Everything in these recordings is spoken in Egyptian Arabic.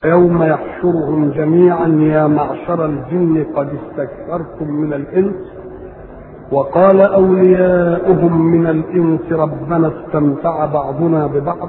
يوم يحشرهم جميعا يا معشر الجن قد استكثرتم من الانس وقال اولياؤهم من الانس ربنا استمتع بعضنا ببعض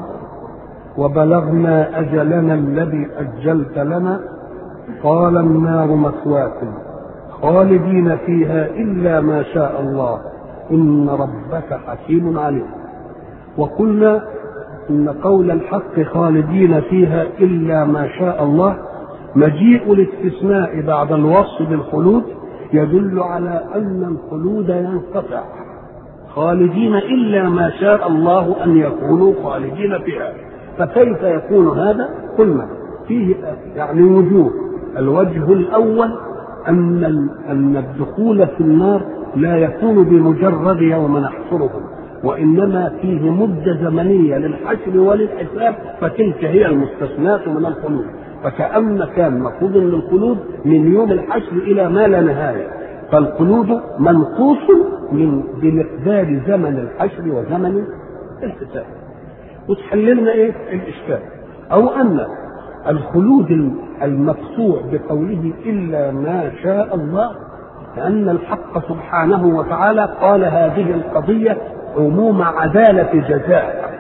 وبلغنا اجلنا الذي اجلت لنا قال النار مثواكم خالدين فيها الا ما شاء الله ان ربك حكيم عليم وقلنا ان قول الحق خالدين فيها الا ما شاء الله مجيء الاستثناء بعد الوصف بالخلود يدل على ان الخلود ينقطع خالدين الا ما شاء الله ان يكونوا خالدين فيها فكيف يكون هذا قلنا فيه يعني وجوه الوجه الاول ان ان الدخول في النار لا يكون بمجرد يوم نحشرهم وانما فيه مده زمنيه للحشر وللحساب فتلك هي المستثنات من الخلود فكأن كان مفروض ان الخلود من يوم الحشر الى ما لا نهايه فالخلود منقوص من بمقدار زمن الحشر وزمن الحساب وتحللنا ايه الاشكال او ان الخلود المقطوع بقوله الا ما شاء الله لان الحق سبحانه وتعالى قال هذه القضيه عموم عدالة جزاء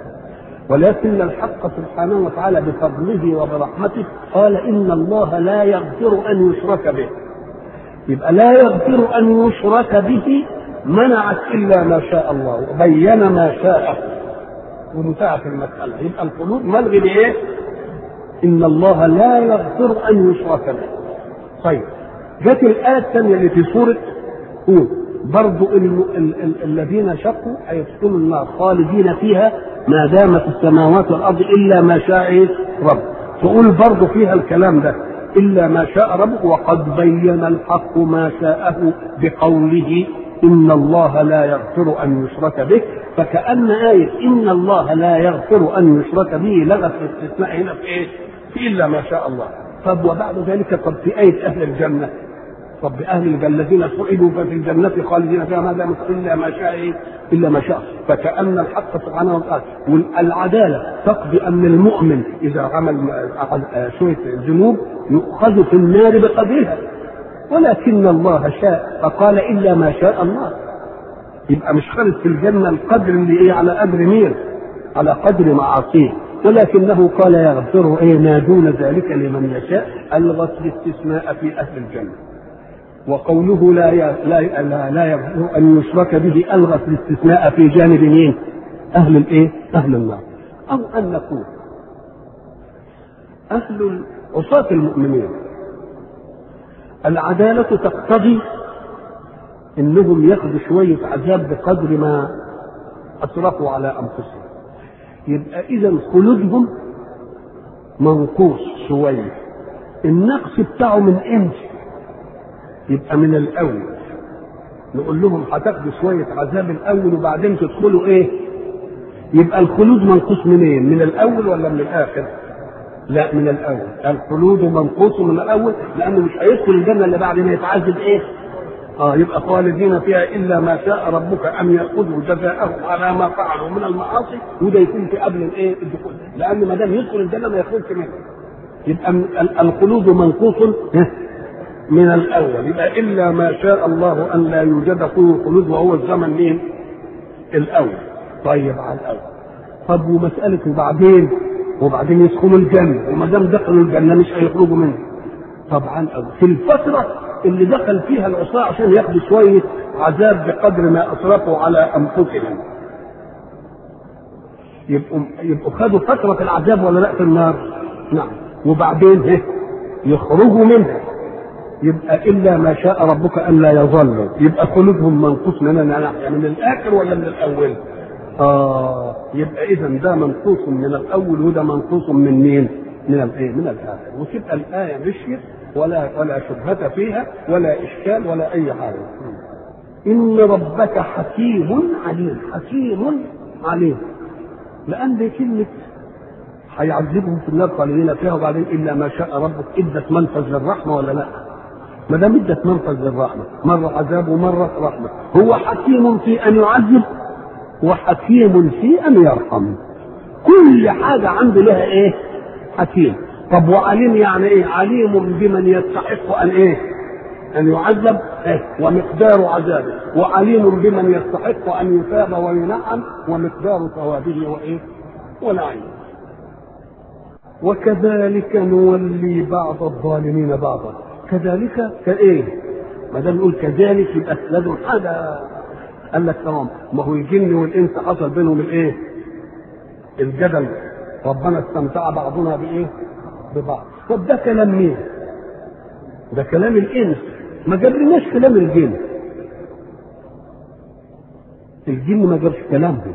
ولكن الحق سبحانه وتعالى بفضله وبرحمته قال إن الله لا يغفر أن يشرك به يبقى لا يغفر أن يشرك به منعت إلا ما شاء الله وبين ما شاء وانتهت المسألة يبقى القلوب ملغي بإيه؟ إن الله لا يغفر أن يشرك به طيب جت الآية الثانية اللي في سورة هود برضو ال ال ال الذين شقوا هيدخلوا النار خالدين فيها ما دامت السماوات والارض الا ما شاء رب تقول برضو فيها الكلام ده الا ما شاء رب وقد بين الحق ما شاءه بقوله ان الله لا يغفر ان يشرك به فكأن آية إن الله لا يغفر أن يشرك به لغت الاستثناء هنا في إيه؟ في إلا ما شاء الله. طب وبعد ذلك طب في آية أهل الجنة طب اهل الذين سئلوا ففي الجنه خالدين فيها ما دامت الا ما شاء ايه؟ الا ما شاء فكان الحق سبحانه وتعالى والعداله تقضي ان المؤمن اذا عمل شويه ذنوب يؤخذ في النار بقدرها ولكن الله شاء فقال الا ما شاء الله يبقى مش خالد في الجنه القدر اللي ايه على قدر مين؟ على قدر معاصيه ولكنه قال يغفر ايه ما دون ذلك لمن يشاء الغت الاستثناء في اهل الجنه وقوله لا لا لا, لا يغفر ان يشرك به الغت الاستثناء في جانب مين؟ اهل الايه؟ اهل النار. او ان نقول اهل عصاة المؤمنين العدالة تقتضي انهم ياخذوا شوية عذاب بقدر ما اسرفوا على انفسهم. يبقى اذا خلودهم منقوص شوية. النقص بتاعه من امتى؟ يبقى من الاول نقول لهم هتاخدوا شويه عذاب الاول وبعدين تدخلوا ايه يبقى الخلود منقوص منين من الاول ولا من الاخر لا من الاول الخلود منقوص من الاول لانه مش هيدخل الجنه اللي بعد ما يتعذب ايه اه يبقى خالدين فيها الا ما شاء ربك ان ياخذوا جزاءهم على ما فعلوا من المعاصي وده يكون في قبل الايه الدخول لان ما دام يدخل الجنه ما يخرجش منها يبقى الخلود منقوص من الاول يبقى الا ما شاء الله ان لا يوجد فيه خلود وهو الزمن مين؟ الاول طيب على الاول طب ومساله وبعدين وبعدين يدخلوا الجنه وما دام دخلوا الجنه مش هيخرجوا منها طبعا في الفتره اللي دخل فيها العصاه عشان ياخدوا شويه عذاب بقدر ما اسرفوا على انفسهم يبقوا يبقوا خدوا فتره العذاب ولا لا في النار؟ نعم وبعدين ايه؟ يخرجوا منها يبقى الا ما شاء ربك الا يظلوا يبقى خلودهم منقوص مننا نحن من الاخر ولا من الاول؟ اه يبقى اذا ده منقوص من الاول وده منقوص من مين؟ من الايه؟ من الاخر وتبقى الايه مشيت ولا ولا شبهه فيها ولا اشكال ولا اي حاجه. ان ربك حكيم عليم، حكيم عليم. لان دي كلمه هيعذبهم في النار خالدين فيها وبعدين الا ما شاء ربك ادت منفذ للرحمه ولا لا؟ ما دام ادت منفذ للرحمه مره عذاب ومره رحمه هو حكيم في ان يعذب وحكيم في ان يرحم كل حاجه عنده لها ايه حكيم طب وعليم يعني ايه عليم بمن يستحق ان ايه ان يعذب إيه؟ ومقدار عذابه وعليم بمن يستحق ان يثاب وينعم ومقدار ثوابه وايه ونعيمه وكذلك نولي بعض الظالمين بعضا كذلك كايه ما دام نقول كذلك يبقى لازم حاجه قال لك تمام ما هو الجن والانس حصل بينهم الايه الجدل ربنا استمتع بعضنا بايه ببعض طب ده كلام مين ده كلام الانس ما جابلناش كلام الجن الجن ما جابش كلامهم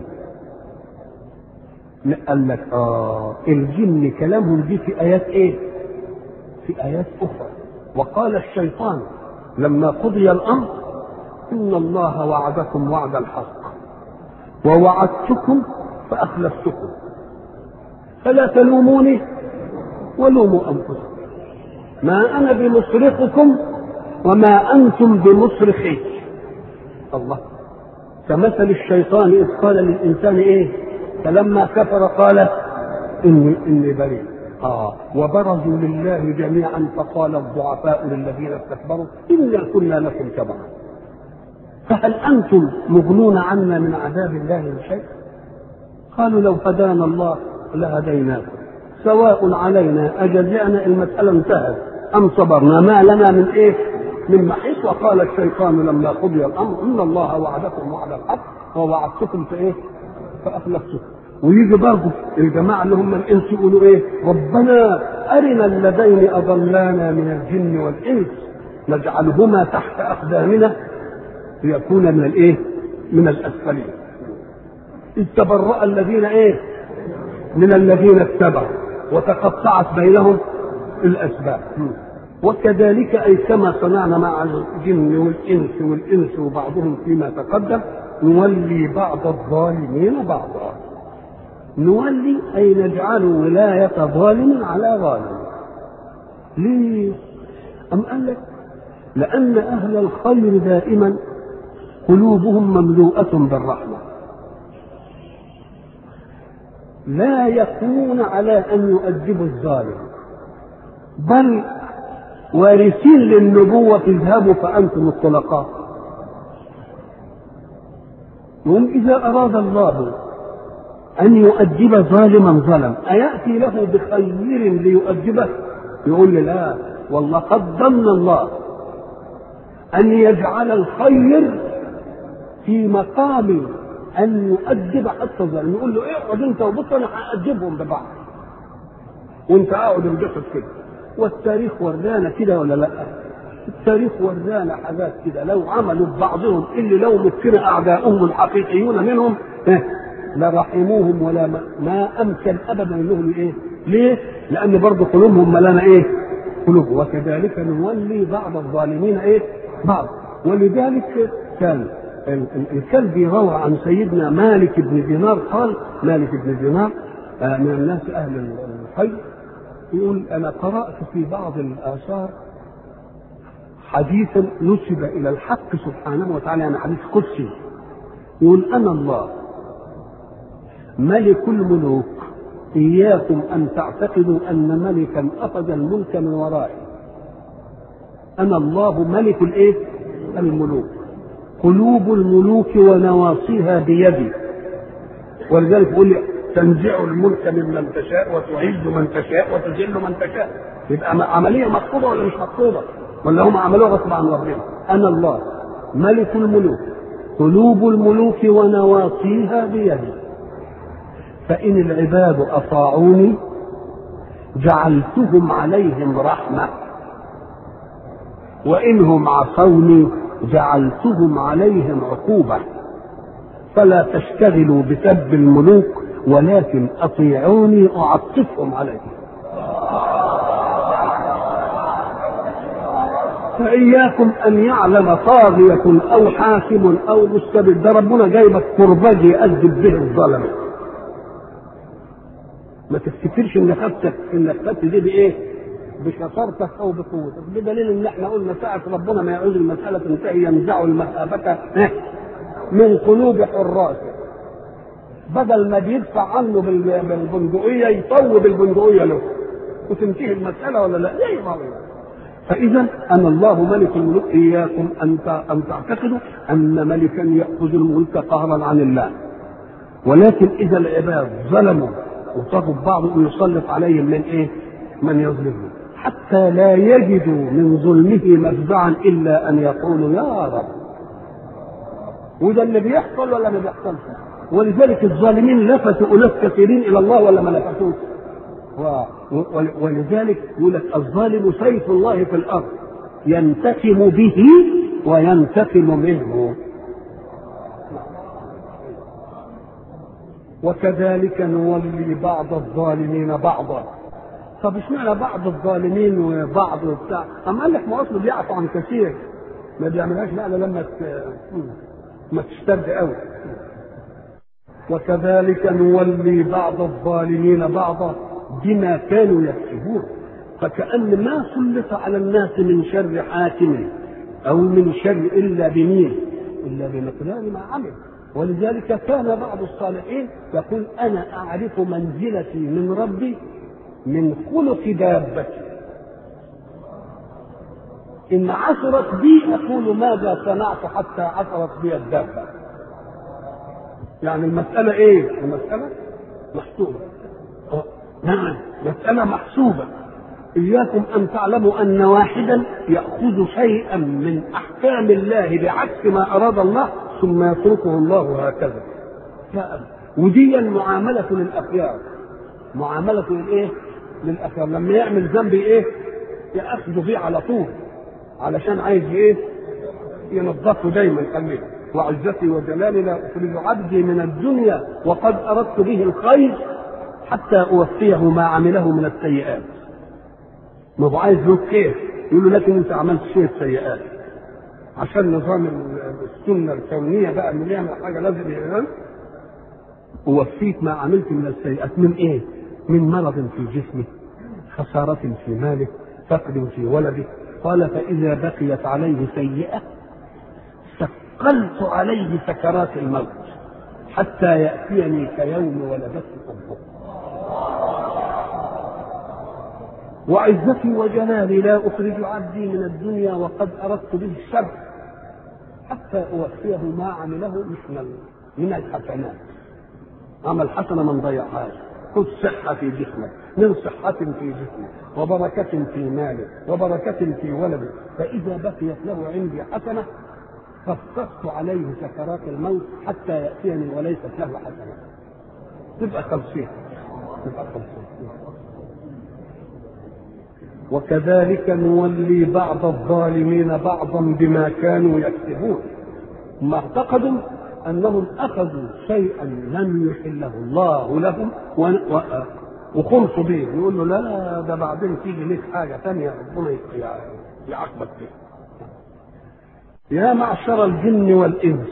لا قال لك اه الجن كلامهم دي في ايات ايه في ايات اخرى وقال الشيطان لما قضي الامر ان الله وعدكم وعد الحق ووعدتكم فاخلفتكم فلا تلوموني ولوموا انفسكم ما انا بمصرخكم وما انتم بمصرخي الله كمثل الشيطان اذ قال للانسان ايه فلما كفر قال اني اني بريء اه وبرزوا لله جميعا فقال الضعفاء للذين استكبروا انا كنا لكم تبعا فهل انتم مغنون عنا من عذاب الله من شيء قالوا لو هدانا الله لهديناكم سواء علينا اجزعنا المساله انتهت ام صبرنا ما لنا من ايه من محيص وقال الشيطان لما قضي الامر ان الله وعدكم وعد الحق ووعدتكم في ايه فاخلفتكم ويجي برضه الجماعه اللي هم الانس يقولوا ايه ربنا ارنا اللذين اضلانا من الجن والانس نجعلهما تحت اقدامنا ليكون من الايه من الاسفلين اذ تبرأ الذين ايه من الذين اتبعوا وتقطعت بينهم الاسباب وكذلك اي كما صنعنا مع الجن والانس والانس وبعضهم فيما تقدم نولي بعض الظالمين بعضا نولي اي نجعل ولايه ظالم على ظالم ليه ام قال لك لان اهل الخير دائما قلوبهم مملوءه بالرحمه لا يكون على ان يؤدبوا الظالم بل وارثين للنبوة اذهبوا فأنتم الطلقاء يقول إذا أراد الله أن يؤدب ظالما ظلم أيأتي له بخير ليؤدبه يقول لي لا والله قدمنا الله أن يجعل الخير في مقام أن يؤدب حتى الظالم يقول له اقعد أنت وبص أنا هأدبهم ببعض وأنت اقعد انبسط كده والتاريخ ورانا كده ولا لا التاريخ ورانا حاجات كده لو عملوا ببعضهم اللي لو مكن اعداؤهم الحقيقيون منهم إيه؟ لرحموهم ولا ما, ما امكن ابدا انهم ايه ليه لان برضه قلوبهم ملانه ايه قلوب وكذلك نولي بعض الظالمين ايه بعض ولذلك كان الكلبي روى عن سيدنا مالك بن دينار قال مالك بن دينار من الناس اهل الخير يقول انا قرات في بعض الاثار حديثا نسب الى الحق سبحانه وتعالى يعني حديث قدسي يقول انا الله ملك الملوك اياكم ان تعتقدوا ان ملكا اخذ الملك من ورائي انا الله ملك الايه الملوك قلوب الملوك ونواصيها بيدي ولذلك يقول لي تنزع الملك ممن تشاء وتعز من تشاء وتذل من تشاء يبقى عمليه مقصوده ولا مش مقصوده ولا هم عملوها غصب عن ربنا انا الله ملك الملوك قلوب الملوك ونواصيها بيدي فان العباد اطاعوني جعلتهم عليهم رحمه وانهم عصوني جعلتهم عليهم عقوبه فلا تشتغلوا بسب الملوك ولكن اطيعوني اعطفهم عليكم فإياكم أن يعلم طاغية أو حاكم أو مستبد ده ربنا جايبك كرباج يأدب به الظلمة ما تفتكرش ان خدتك انك خدت دي بايه؟ بشطارتك او بقوتك بدليل ان احنا قلنا ساعة ربنا ما يعوز المسألة تنتهي ينزع المهابة من قلوب حراسه بدل ما بيدفع عنه بالبندقية يطوب البندقية له وتنتهي المساله ولا لا؟ زي ما هو فاذا انا الله ملك الملوك اياكم ان ان تعتقدوا ان ملكا ياخذ الملك قهرا عن الله ولكن اذا العباد ظلموا وطغوا بعض يسلط عليهم من ايه؟ من يظلمهم حتى لا يجدوا من ظلمه مفزعا الا ان يقولوا يا رب وده اللي بيحصل ولا ما بيحصلش ولذلك الظالمين لفتوا اناس كثيرين الى الله ولا ما لفتوش ولذلك يقول لك الظالم سيف الله في الارض ينتقم به وينتقم منه وكذلك نولي بعض الظالمين بعضا طب اشمعنى بعض الظالمين وبعض بتاع اما قال لك ما اصله بيعفو عن كثير ما بيعملهاش لا لما ما تشتد قوي وكذلك نولي بعض الظالمين بعضا بما كانوا يكسبون فكأن ما سلط على الناس من شر حاكم أو من شر إلا بمين إلا بمقدار ما عمل ولذلك كان بعض الصالحين يقول أنا أعرف منزلتي من ربي من خلق دابتي إن عثرت بي أقول ماذا صنعت حتى عثرت بي الدابة يعني المسألة إيه؟ المسألة محسوبة نعم مسألة محسوبة إياكم أن تعلموا أن واحدا يأخذ شيئا من أحكام الله بعكس ما أراد الله ثم يتركه الله هكذا لا ودي معاملة للأخيار معاملة للإيه؟ للأخيار لما يعمل ذنب إيه؟ يأخذ فيه على طول علشان عايز إيه؟ ينظفه دايما خليه وعزتي وجلالي لا أخرج عبدي من الدنيا وقد أردت به الخير حتى أوفيه ما عمله من السيئات ما هو عايز له كيف يقول له لكن انت عملت شيء سيئات عشان نظام السنه الكونيه بقى اللي يعمل حاجه لازم يعمل اوفيك ما عملت من السيئات من ايه؟ من مرض في جسمه خسارة في ماله فقد في ولده قال فإذا بقيت عليه سيئة ثقلت عليه سكرات الموت حتى يأتيني كيوم ولدته أمه وعزتي وجلالي لا أخرج عبدي من الدنيا وقد أردت به الشر حتى أوفيه ما عمله مثل من الحسنات عمل حسنة ما نضيعهاش خذ صحة في جسمك من صحة في جسمك وبركة في مالك وبركة في ولدك فإذا بقيت له عندي حسنة خففت عليه سكرات الموت حتى يأتيني وليست له حسنة تبقى خمسين تبقى خمسين وكذلك نولي بعض الظالمين بعضا بما كانوا يكسبون ما اعتقدوا انهم اخذوا شيئا لم يحله الله لهم وخلصوا به يقول له لا ده بعدين تيجي ليك حاجه ثانيه ربنا يعاقبك فيها يا معشر الجن والانس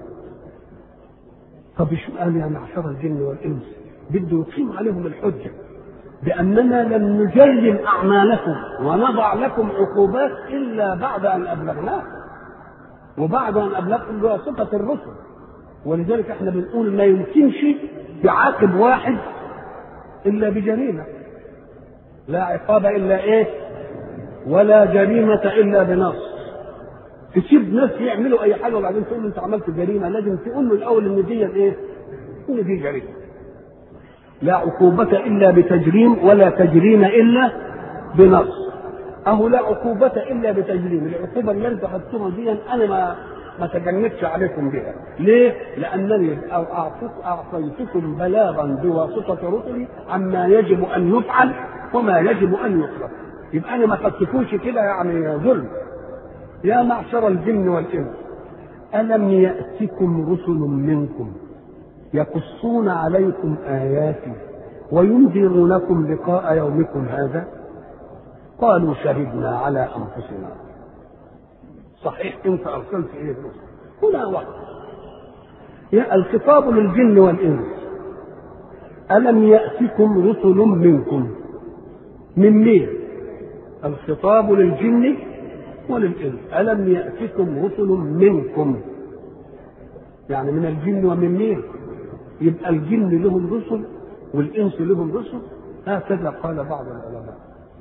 طب ايش قال يا معشر الجن والانس بده يقيم عليهم الحجه بأننا لم نجرم أعمالكم ونضع لكم عقوبات إلا بعد أن أبلغناكم وبعد أن أبلغكم بواسطة الرسل ولذلك احنا بنقول ما يمكنش يعاقب واحد إلا بجريمة لا عقاب إلا إيه ولا جريمة إلا بنص تسيب ناس يعملوا أي حاجة وبعدين تقول له أنت عملت جريمة لازم تقول له الأول إن دي إيه؟ إن دي جريمة لا عقوبة إلا بتجريم ولا تجريم إلا بنص أهو لا عقوبة إلا بتجريم العقوبة اللي أنتم خدتوها دي أنا ما ما تجنبش عليكم بها ليه؟ لأنني أعطيتكم بلاغا بواسطة رسلي عما يجب أن يفعل وما يجب أن يطلق يبقى أنا ما خدتكوش كده يعني ظلم يا معشر الجن والإنس ألم يأتكم رسل منكم يقصون عليكم آياتي وينذرونكم لقاء يومكم هذا قالوا شهدنا على أنفسنا صحيح أنت أرسلت إليه الرسل هنا وقت يا الخطاب للجن والإنس ألم يأتكم رسل منكم من مين الخطاب للجن وللإنس ألم يأتكم رسل منكم يعني من الجن ومن مين يبقى الجن لهم رسل والانس لهم رسل هكذا قال بعض العلماء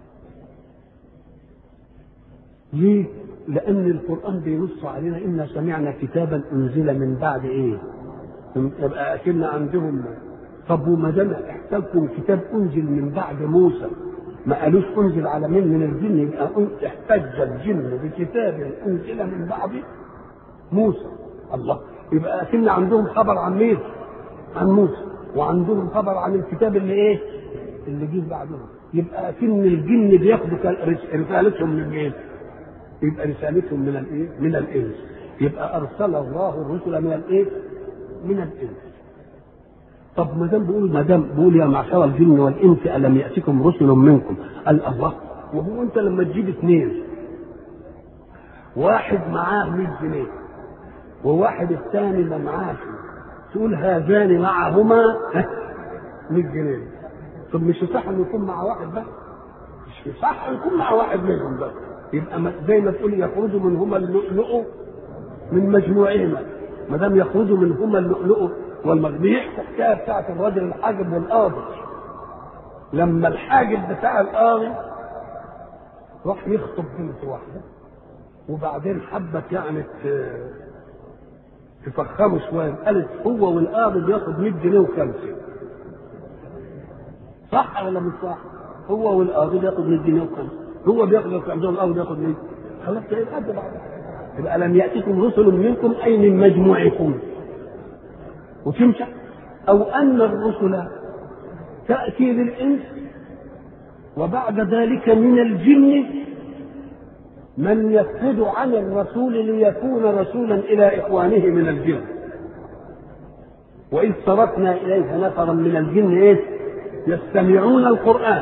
ليه؟ لأن القرآن بينص علينا إنا سمعنا كتابا أنزل من بعد إيه؟ يبقى أكن عندهم طب وما دام احتاجكم كتاب أنزل من بعد موسى ما قالوش أنزل على مين من الجن يبقى احتج الجن بكتاب أنزل من بعد موسى الله يبقى أكن عندهم خبر عن مين؟ عن موسى وعندهم خبر عن الكتاب اللي إيه؟ اللي جه بعدهم يبقى أكن الجن بياخدوا رسالتهم من مين؟ يبقى رسالتهم من الايه؟ من الانس يبقى ارسل الله الرسل من الايه؟ من الانس طب ما دام بيقول ما دام بيقول يا معشر الجن والانس الم ياتكم رسل منكم قال الله وهو انت لما تجيب اثنين واحد معاه 100 جنيه وواحد الثاني ما معاش تقول هذان معهما 100 جنيه طب مش صح انه يكون مع واحد بس مش صح يكون مع واحد منهم بس يبقى زي ما تقول يخرج منهما اللؤلؤ من مجموعهما ما دام يخرج منهما اللؤلؤ والمغرب بيحكي الحكايه بتاعت الرجل الحاجب والقاضي لما الحاجب بتاع القاضي راح يخطب بنت واحده وبعدين حبت يعني تفخمه شويه قالت هو والقاضي بياخد 100 جنيه وخمسه صح ولا مش صح؟ هو والقاضي بياخد 100 جنيه وخمسه هو بياخد عندهم الارض ياخد منه خلاص ده يبقى بعض يبقى لم ياتكم رسل منكم اي من مجموعكم وتمشى او ان الرسل تاتي للانس وبعد ذلك من الجن من يفقد عن الرسول ليكون رسولا الى اخوانه من الجن واذ صرفنا اليك نفرا من الجن ايه يستمعون القران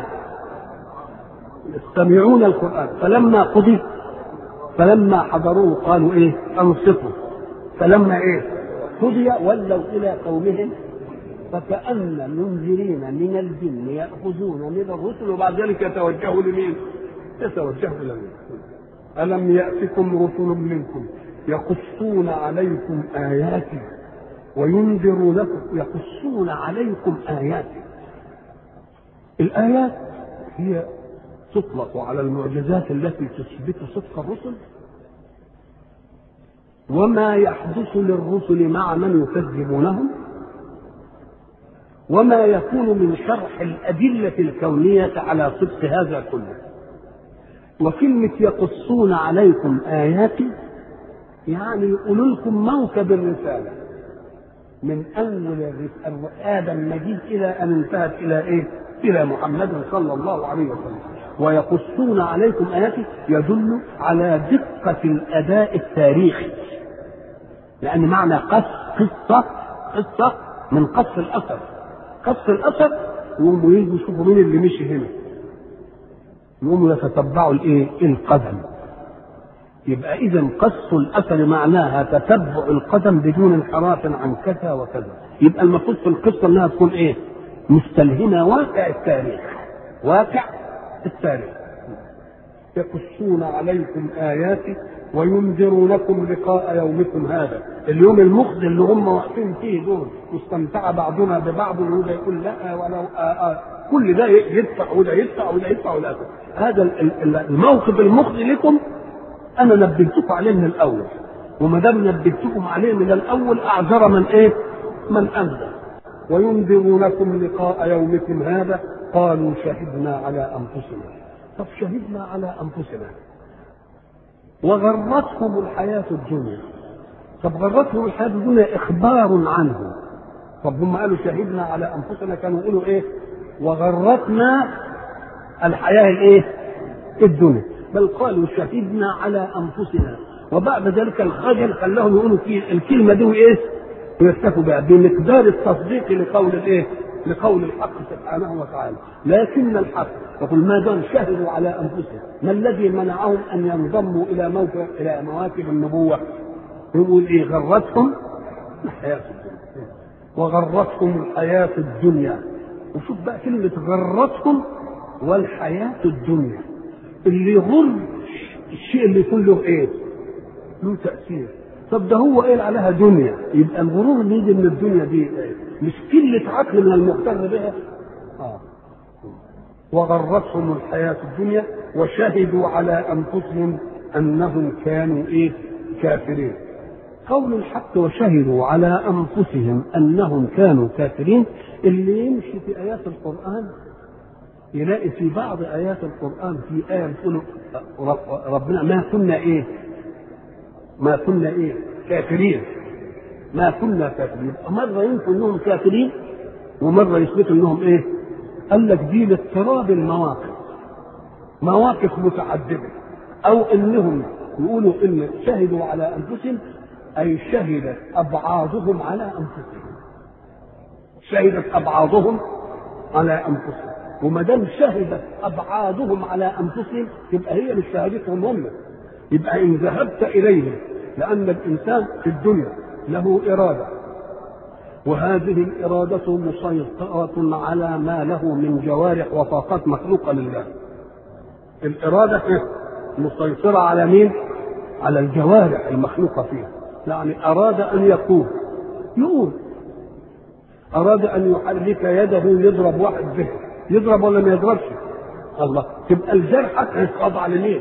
يستمعون القرآن فلما قضي فلما حضروه قالوا ايه انصتوا فلما ايه قضي ولوا الى قومهم فكأن منذرين من الجن يأخذون من الرسل وبعد ذلك يتوجهوا لمين؟ يتوجهوا إلى مين؟ ألم يأتكم رسل منكم يقصون عليكم آياتي وينذرونكم يقصون عليكم آياتي الآيات هي تطلق على المعجزات التي تثبت صدق الرسل وما يحدث للرسل مع من يكذبونهم وما يكون من شرح الأدلة الكونية على صدق هذا كله وكلمة يقصون عليكم آياتي يعني يقولوا لكم موكب الرسالة من أول آدم مجيد إلى أن انتهت إلى إيه؟ إلى محمد صلى الله عليه وسلم ويقصون عليكم آياته يدل على دقة الأداء التاريخي لأن معنى قص قصة قصة من قص الأثر قص الأثر يقوموا يجوا يشوفوا مين اللي مشي هنا يقوموا يتتبعوا الايه؟ القدم يبقى إذا قص الأثر معناها تتبع القدم بدون انحراف عن كذا وكذا يبقى المفروض في القصة إنها تكون إيه؟ مستلهمة واقع التاريخ واقع التاريخ يقصون عليكم آياتي وينذرونكم لقاء يومكم هذا اليوم المخزي اللي هم واقفين فيه دول واستمتع بعضنا ببعض وده يقول لا ولو آآ آآ كل ده يدفع وده يدفع وده يدفع وده يدفع هذا الموقف المخزي لكم انا نبهتكم عليه من الاول وما دام نبهتكم عليه من الاول اعذر من ايه؟ من انذر وينذرونكم لقاء يومكم هذا قالوا شهدنا على انفسنا طب شهدنا على انفسنا وغرتهم الحياة الدنيا طب غرتهم الحياة الدنيا إخبار عنه طب هم قالوا شهدنا على أنفسنا كانوا يقولوا إيه وغرتنا الحياة الإيه الدنيا بل قالوا شهدنا على أنفسنا وبعد ذلك الخجل خلاهم يقولوا الكلمة دي إيه ويكتفوا بها بمقدار التصديق لقول الإيه لقول الحق سبحانه وتعالى لكن الحق يقول ما دام شهدوا على انفسهم ما الذي منعهم ان ينضموا الى موقع الى مواكب النبوه يقول ايه غرتهم الحياه الدنيا وغرتهم الحياه الدنيا وشوف بقى كلمه غرتهم والحياه الدنيا اللي يغر الشيء اللي يكون له ايه له تاثير طب ده هو قال عليها دنيا يبقى الغرور اللي يجي من الدنيا دي إيه؟ مش قله عقل من المغتر بها اه وغرتهم الحياة الدنيا وشهدوا على أنفسهم أنهم كانوا إيه كافرين قول الحق وشهدوا على أنفسهم أنهم كانوا كافرين اللي يمشي في آيات القرآن يلاقي في بعض آيات القرآن في آية بتقول ربنا ما كنا إيه ما كنا إيه كافرين ما كنا كافرين مرة ينفوا انهم كافرين ومرة يثبتوا انهم ايه قال لك دي لاضطراب المواقف مواقف متعددة او انهم يقولوا ان شهدوا على انفسهم اي شهدت ابعاضهم على انفسهم شهدت ابعاضهم على انفسهم وما دام شهدت ابعاضهم على انفسهم يبقى هي مش شهادتهم هم يبقى ان ذهبت اليهم لان الانسان في الدنيا له إرادة وهذه الإرادة مسيطرة على ما له من جوارح وطاقات مخلوقة لله الإرادة مسيطرة على مين؟ على الجوارح المخلوقة فيه يعني أراد أن يقوم يقوم أراد أن يحرك يده يضرب واحد به يضرب ولا ما يضربش الله تبقى الجرح خاضع لمين؟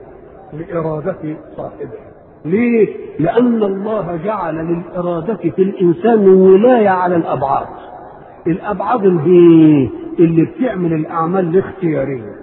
لإرادة صاحبه ليه؟ لأن الله جعل للإرادة في الإنسان ولاية على الأبعاد. الأبعاد اللي اللي بتعمل الأعمال الاختيارية.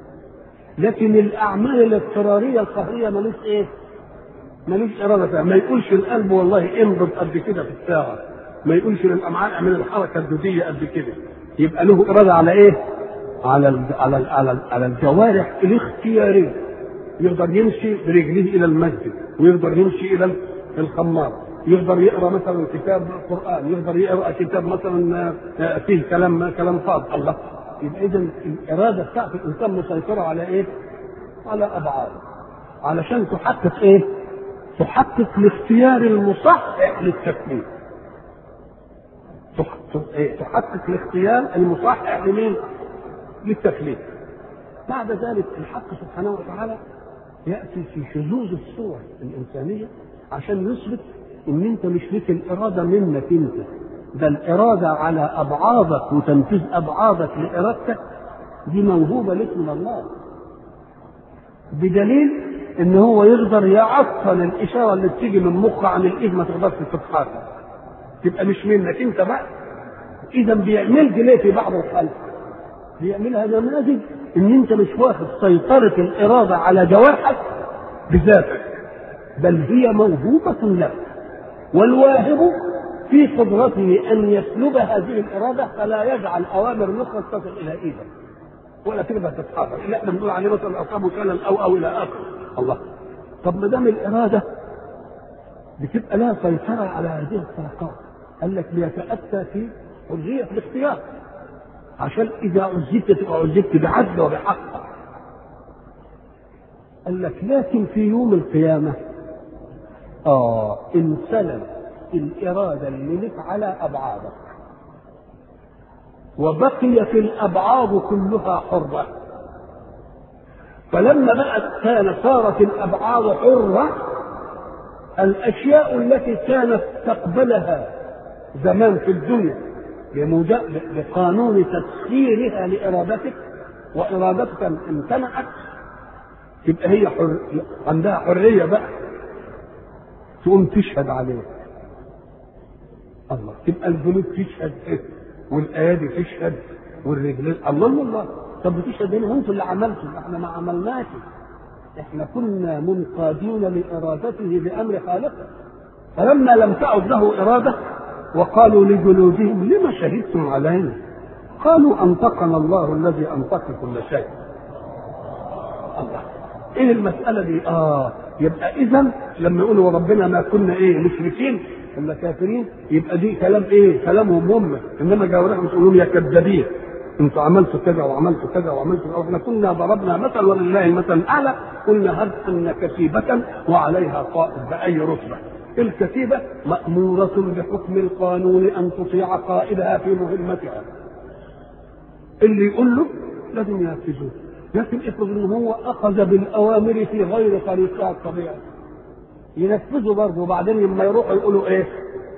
لكن الأعمال الاضطرارية القهرية ملوش إيه؟ ملوش إرادة فيها، ما يقولش القلب والله انبض قد كده في الساعة. ما يقولش للأمعاء اعمل الحركة الدودية قد كده. يبقى له إرادة على إيه؟ على ال على ال على, ال على الجوارح الاختيارية. يقدر يمشي برجليه إلى المسجد. ويقدر يمشي الى الخمار يقدر يقرا مثلا كتاب قران يقدر يقرا كتاب مثلا فيه كلام كلام فاض الله يبقى اذا الاراده بتاعت الانسان مسيطره على ايه؟ على ابعاد علشان تحقق ايه؟ تحقق الاختيار المصحح للتكليف تحقق الاختيار المصحح لمين؟ للتكليف بعد ذلك الحق سبحانه وتعالى ياتي في شذوذ الصور الانسانيه عشان يثبت ان انت مش ليك الاراده منك انت ده الاراده على ابعاضك وتنفيذ ابعاضك لارادتك دي موهوبه لك من الله بدليل ان هو يقدر يعطل الاشاره اللي بتيجي من مخ عن الايد ما تقدرش تتحرك تبقى مش منك انت بقى اذا بيعمل ليه في بعض الخلق بيعملها نماذج ان انت مش واخد سيطرة الارادة على جوارحك بذاتك بل هي موهوبة لك والواهب في قدرته ان يسلب هذه الاراده فلا يجعل اوامر الاخرى تصل الى ايدك ولا تقدر تتحرك لا احنا بنقول عليه مثلا اصابه شلل او او الى اخره الله طب ما دام الاراده بتبقى لها سيطره على هذه الطاقات قال لك ليتاتى في حريه الاختيار عشان اذا عذبت تبقى عذبت بعدل وبحق قال لك لكن في يوم القيامه اه انسلب الاراده اللي لك على ابعادك وبقيت الابعاد كلها حره فلما بقت كان صارت الابعاد حره الاشياء التي كانت تقبلها زمان في الدنيا بقانون تسخيرها لارادتك وارادتك امتنعت تبقى هي حر... عندها حريه بقى تقوم تشهد عليه الله تبقى الجنود تشهد ايه والايادي تشهد والرجلين الله الله طب بتشهد هنا انتوا اللي عملتوا احنا ما عملناش احنا كنا منقادين لارادته بامر خالقه فلما لم تعد له اراده وقالوا لجلودهم لما شهدتم علينا قالوا انطقنا الله الذي انطق كل شيء الله ايه المساله دي اه يبقى اذا لما يقولوا ربنا ما كنا ايه مشركين ولا كافرين يبقى دي كلام ايه كلامهم هم انما جاورهم تقولوا يا كذابين انتوا عملتوا كذا وعملتوا كذا وعملتوا كذا احنا كنا ضربنا مثل ولله المثل الاعلى قلنا هب ان كتيبه وعليها قائد باي رتبه الكتيبة مأمورة بحكم القانون أن تطيع قائدها في مهمتها اللي يقول له لازم ينفذوه لكن افرض ان هو اخذ بالاوامر في غير طريقها الطبيعي ينفذوا برضه وبعدين لما يروحوا يقولوا ايه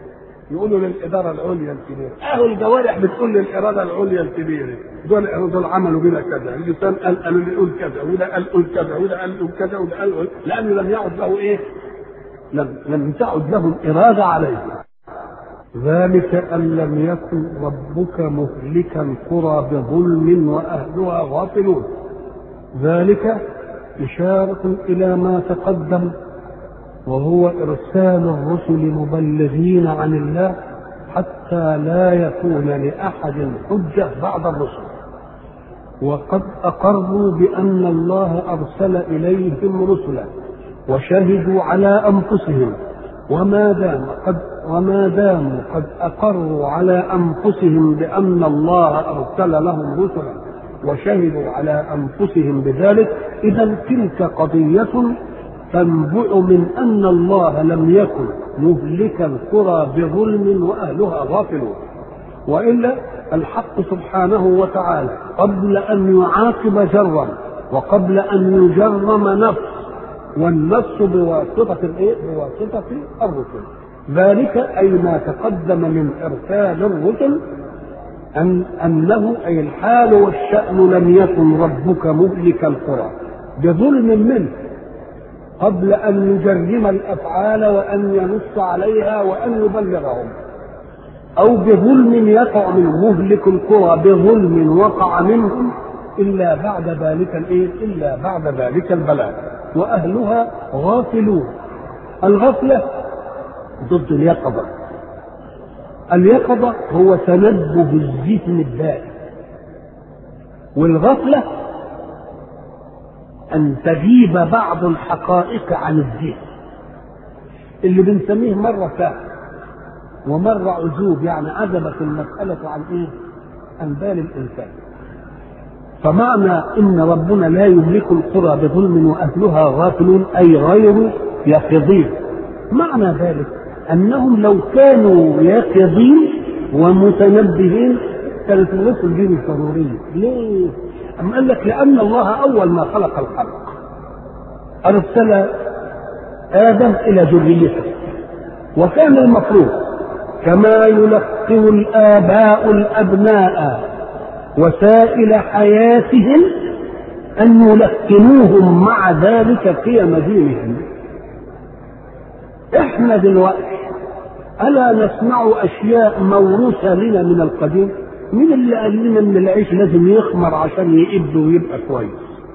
يقولوا للاداره العليا الكبيره اهو الجوارح بتقول للاراده العليا الكبيره دول دول عملوا بنا كذا اللسان قال قالوا لي قول كذا وده قال قول كذا وده قال قول كذا وده قال قول لانه لم يعد له ايه؟ لم لم تعد له الاراده عليه ذلك أن لم يكن ربك مهلك القرى بظلم وأهلها غافلون ذلك إشارة إلى ما تقدم وهو إرسال الرسل مبلغين عن الله حتى لا يكون لأحد حجة بعد الرسل وقد أقروا بأن الله أرسل إليهم رسلا وشهدوا على أنفسهم وما دام قد وما داموا قد أقروا على أنفسهم بأن الله أرسل لهم رسلا وشهدوا على أنفسهم بذلك إذا تلك قضية تنبع من أن الله لم يكن مهلك القرى بظلم وأهلها غافلون وإلا الحق سبحانه وتعالى قبل أن يعاقب جرا وقبل أن يجرم نفس والنص بواسطة الإيه؟ بواسطة الرسل ذلك أي ما تقدم من إرسال الرسل أن أنه أي الحال والشأن لم يكن ربك مهلك القرى بظلم منه قبل أن يجرم الأفعال وأن ينص عليها وأن يبلغهم أو بظلم يقع من مهلك القرى بظلم وقع منهم إلا بعد ذلك الإيه؟ إلا بعد ذلك البلاء وأهلها غافلون الغفلة ضد اليقظة اليقظة هو تنبه الذهن الدائم والغفلة أن تغيب بعض الحقائق عن الذهن اللي بنسميه مرة سهل ومرة عزوب يعني عزبت المسألة عن إيه؟ عن بال الإنسان فمعنى إن ربنا لا يملك القرى بظلم وأهلها غافلون أي غير يقظين معنى ذلك أنهم لو كانوا يقظين ومتنبهين كانت الرسل دي مش ضرورية ليه؟ أم قال لك لأن الله أول ما خلق الخلق أرسل آدم إلى ذريته وكان المفروض كما يلقن الآباء الأبناء وسائل حياتهم أن يلقنوهم مع ذلك قيم دينهم احنا دلوقتي ألا نسمع أشياء موروثة لنا من القديم مين اللي قال لنا ان العيش لازم يخمر عشان يقب ويبقى كويس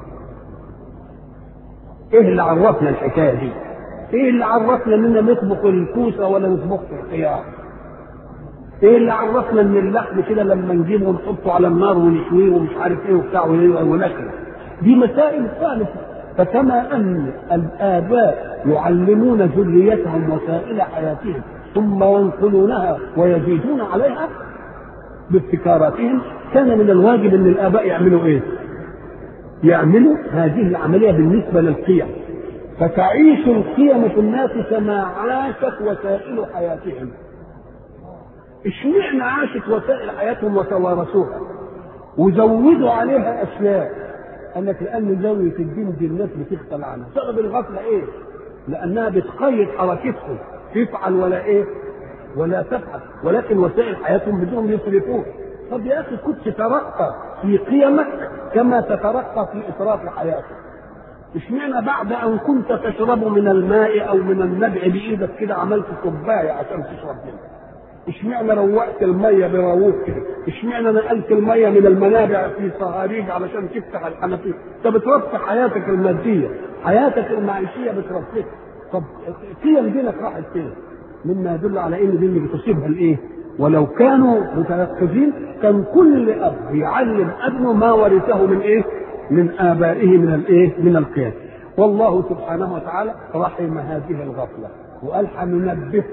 ايه اللي عرفنا الحكايه دي ايه اللي عرفنا اننا نطبخ الكوسه ولا نطبخ الخيار ايه اللي عرفنا ان اللحم كده لما نجيبه ونحطه على النار ونشويه ومش عارف ايه وبتاع وناكله دي مسائل ثالثه فكما ان الاباء يعلمون ذريتهم وسائل حياتهم ثم ينقلونها ويزيدون عليها بابتكاراتهم كان من الواجب ان الاباء يعملوا ايه؟ يعملوا هذه العمليه بالنسبه للقيم فتعيش القيم في الناس كما عاشت وسائل حياتهم اشمعنى عاشت وسائل حياتهم وتوارثوها وزودوا عليها اشياء قال لك لان زاويه الدين دي الناس بتغفل عنها سبب الغفله ايه؟ لانها بتقيد حركتهم تفعل ولا ايه؟ ولا تفعل ولكن وسائل حياتهم بدون يصرفون طب يا اخي كنت تترقى في قيمك كما تترقى في اسراف حياتك اشمعنى بعد ان كنت تشرب من الماء او من النبع بايدك كده عملت كوبايه عشان تشرب منها اشمعنى روقت الميه بروق كده اشمعنى نقلت الميه من المنابع في صهاريج علشان تفتح الحنفيه انت بترفع حياتك الماديه حياتك المعيشيه بترفعها طب قيم دينك راحت فين مما يدل على ان دي اللي بتصيبها الايه ولو كانوا متيقظين كان كل اب يعلم ابنه ما ورثه من ايه من ابائه من الايه من القيم والله سبحانه وتعالى رحم هذه الغفله وقال حننبههم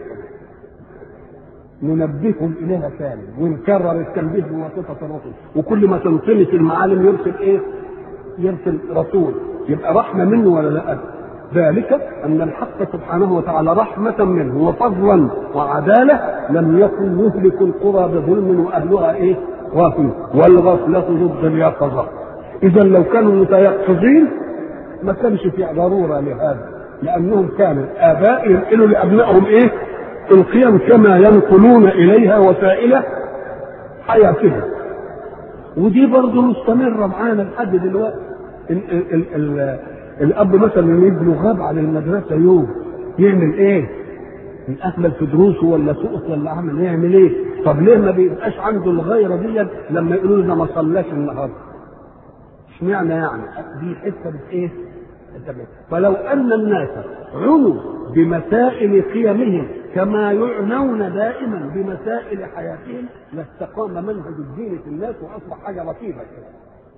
ننبههم اليها ثاني ونكرر التنبيه بواسطه الرسل وكل ما تنطمس المعالم يرسل ايه؟ يرسل رسول يبقى رحمه منه ولا لا؟ ذلك ان الحق سبحانه وتعالى رحمه منه وفضلا وعداله لم يكن يهلك القرى بظلم واهلها ايه؟ غافلون والغفله ضد اليقظه اذا لو كانوا متيقظين ما كانش في ضروره لهذا لانهم كانوا اباء ينقلوا لابنائهم ايه؟ القيم كما ينقلون اليها وسائل حياتهم ودي برضه مستمره معانا لحد دلوقتي ال ال ال ال الاب مثلا يبني غاب عن المدرسه يوم يعمل ايه؟ اهمل في دروسه ولا سقط ولا عمل يعمل ايه؟ طب ليه ما بيبقاش عنده الغيره دي لما يقولوا لنا ما صلاش النهارده؟ اشمعنى يعني؟ دي حته بت ايه؟ فلو ان الناس عنوا بمسائل قيمهم كما يعنون دائما بمسائل حياتهم لاستقام منهج الدين في الناس واصبح حاجه لطيفه كده.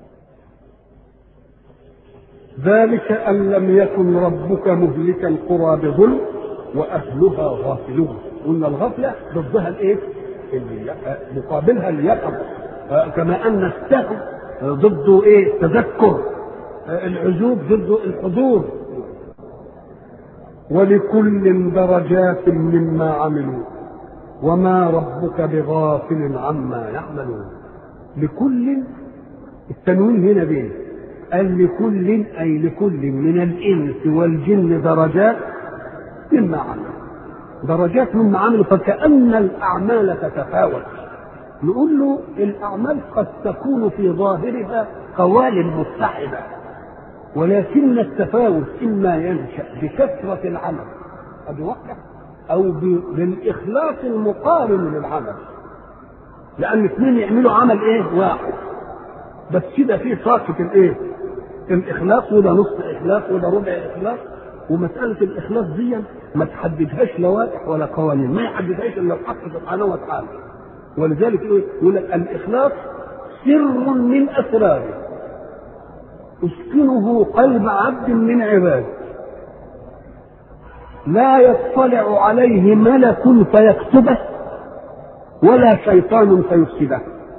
ذلك ان لم يكن ربك مهلك القرى بظلم واهلها غافلون قلنا الغفله ضدها الايه؟ مقابلها اليقظه كما ان السهو ضده ايه؟ تذكر العزوب ضده الحضور ولكل درجات مما عملوا وما ربك بغافل عما يعملون لكل التنوين هنا بيه قال لكل اي لكل من الانس والجن درجات مما عملوا درجات مما عملوا فكأن الأعمال تتفاوت نقول له الأعمال قد تكون في ظاهرها قوالب متحدة ولكن التفاوت إما ينشأ بكثرة العمل أدي واحدة أو بالإخلاص المقارن للعمل لأن اثنين يعملوا عمل إيه واحد بس كده في طاقة الإيه الإخلاص وده نص إخلاص وده ربع إخلاص ومسألة الإخلاص دي ما تحددهاش لوائح ولا قوانين ما يحددهاش إلا الحق سبحانه وتعالى ولذلك إيه يقول لك الإخلاص سر من أسراره أسكنه قلب عبد من عباده لا يطلع عليه ملك فيكتبه ولا شيطان فيفسده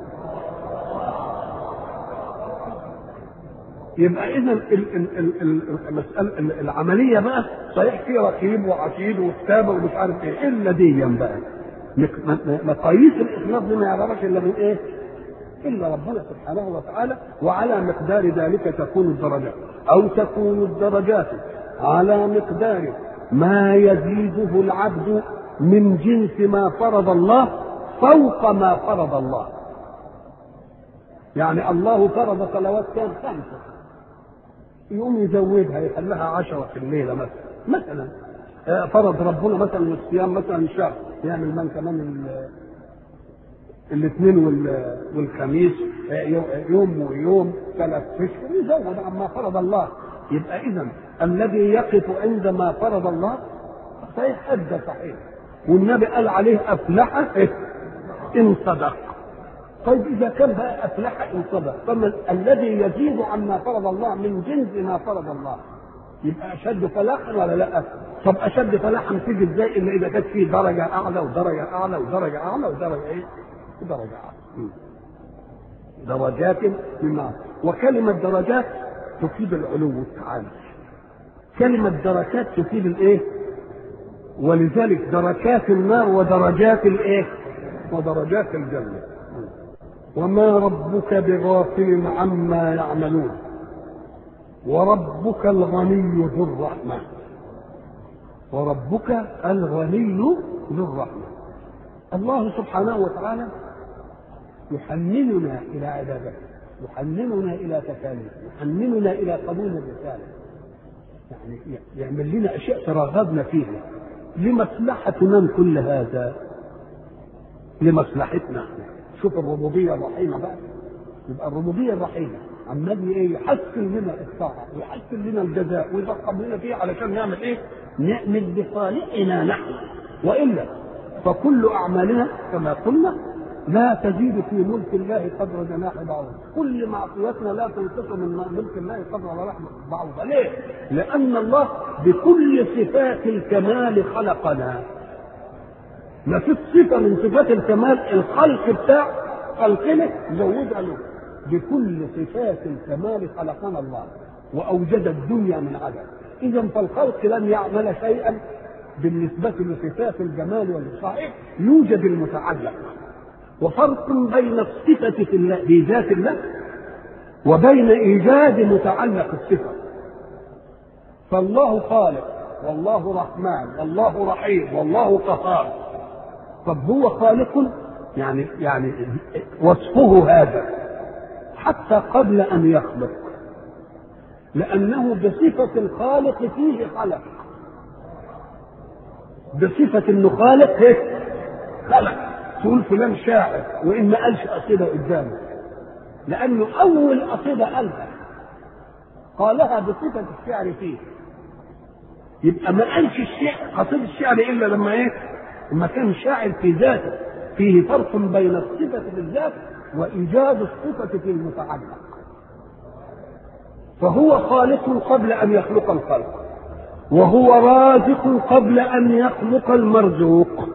يبقى اذا المساله العمليه بقى صحيح في رقيب وعتيد وكتابه ومش عارف ايه الا ديا بقى مقاييس الاخلاص دي ما يعرفش الا من ايه؟ الا ربنا سبحانه وتعالى وعلى مقدار ذلك تكون الدرجات او تكون الدرجات على مقدار ما يزيده العبد من جنس ما فرض الله فوق ما فرض الله يعني الله فرض صلوات كام خمسه يقوم يزودها يخليها عشرة في الليلة مثلا مثلا فرض ربنا مثلا الصيام مثلا شهر يعمل من كمان الاثنين والخميس يوم ويوم ثلاث اشهر يزود عما فرض الله يبقى اذا الذي يقف عند ما فرض الله صحيح ادى صحيح والنبي قال عليه افلح ان صدق طيب اذا كان بقى افلح ان صدق فما الذي يزيد عما فرض الله من جنس ما فرض الله يبقى اشد فلاحا ولا لا؟ طب اشد فلاحا تيجي ازاي الا اذا كانت فيه درجه اعلى ودرجه اعلى ودرجه اعلى ودرجه ايه؟ ودرجه اعلى. درجات مما وكلمة درجات تفيد العلو والتعالي. كلمة دركات تفيد الايه؟ ولذلك دركات النار ودرجات الايه؟ ودرجات الجنة. وما ربك بغافل عما يعملون وربك الغني ذو الرحمة وربك الغني ذو الرحمة الله سبحانه وتعالى يحنننا إلى عبادته يحنننا إلى تكاليف يحنننا إلى قبول الرسالة يعني يعمل لنا أشياء ترغبنا فيها لمصلحة من كل هذا لمصلحتنا شوف الربوبية الرحيمة بقى يبقى الربوبية الرحيمة عمال ايه يحسن لنا الطاعة ويحسن لنا الجزاء ويرقم لنا فيه علشان نعمل ايه؟ نعمل بصالحنا نحن والا فكل اعمالنا كما قلنا لا تزيد في ملك الله قدر جناح بعوض كل معصيتنا لا تنقص من ملك الله قدر رحمة بعوض ليه؟ لأن الله بكل صفات الكمال خلقنا ما فيش صفة من صفات الكمال الخلق بتاع خلقنا زودها له بكل صفات الكمال خلقنا الله وأوجد الدنيا من عدم إذا فالخلق لن يعمل شيئا بالنسبة لصفات الجمال والصحيح يوجد المتعلق وفرق بين الصفة في الله في ذات الله وبين إيجاد متعلق الصفة فالله خالق والله رحمن والله رحيم والله قهار طب هو خالق يعني يعني وصفه هذا حتى قبل ان يخلق لانه بصفه الخالق فيه خلق بصفه انه خالق هيك خلق تقول فلان شاعر وان ما قالش قصيده قدامه لانه اول قصيده قالها قالها بصفه الشعر فيه يبقى ما قالش الشعر قصيده الشعر الا لما ايه لما كان شاعر في ذاته فيه فرق بين الصفه في الذات وايجاد الصفه في المتعلق فهو خالق قبل ان يخلق الخلق وهو رازق قبل ان يخلق المرزوق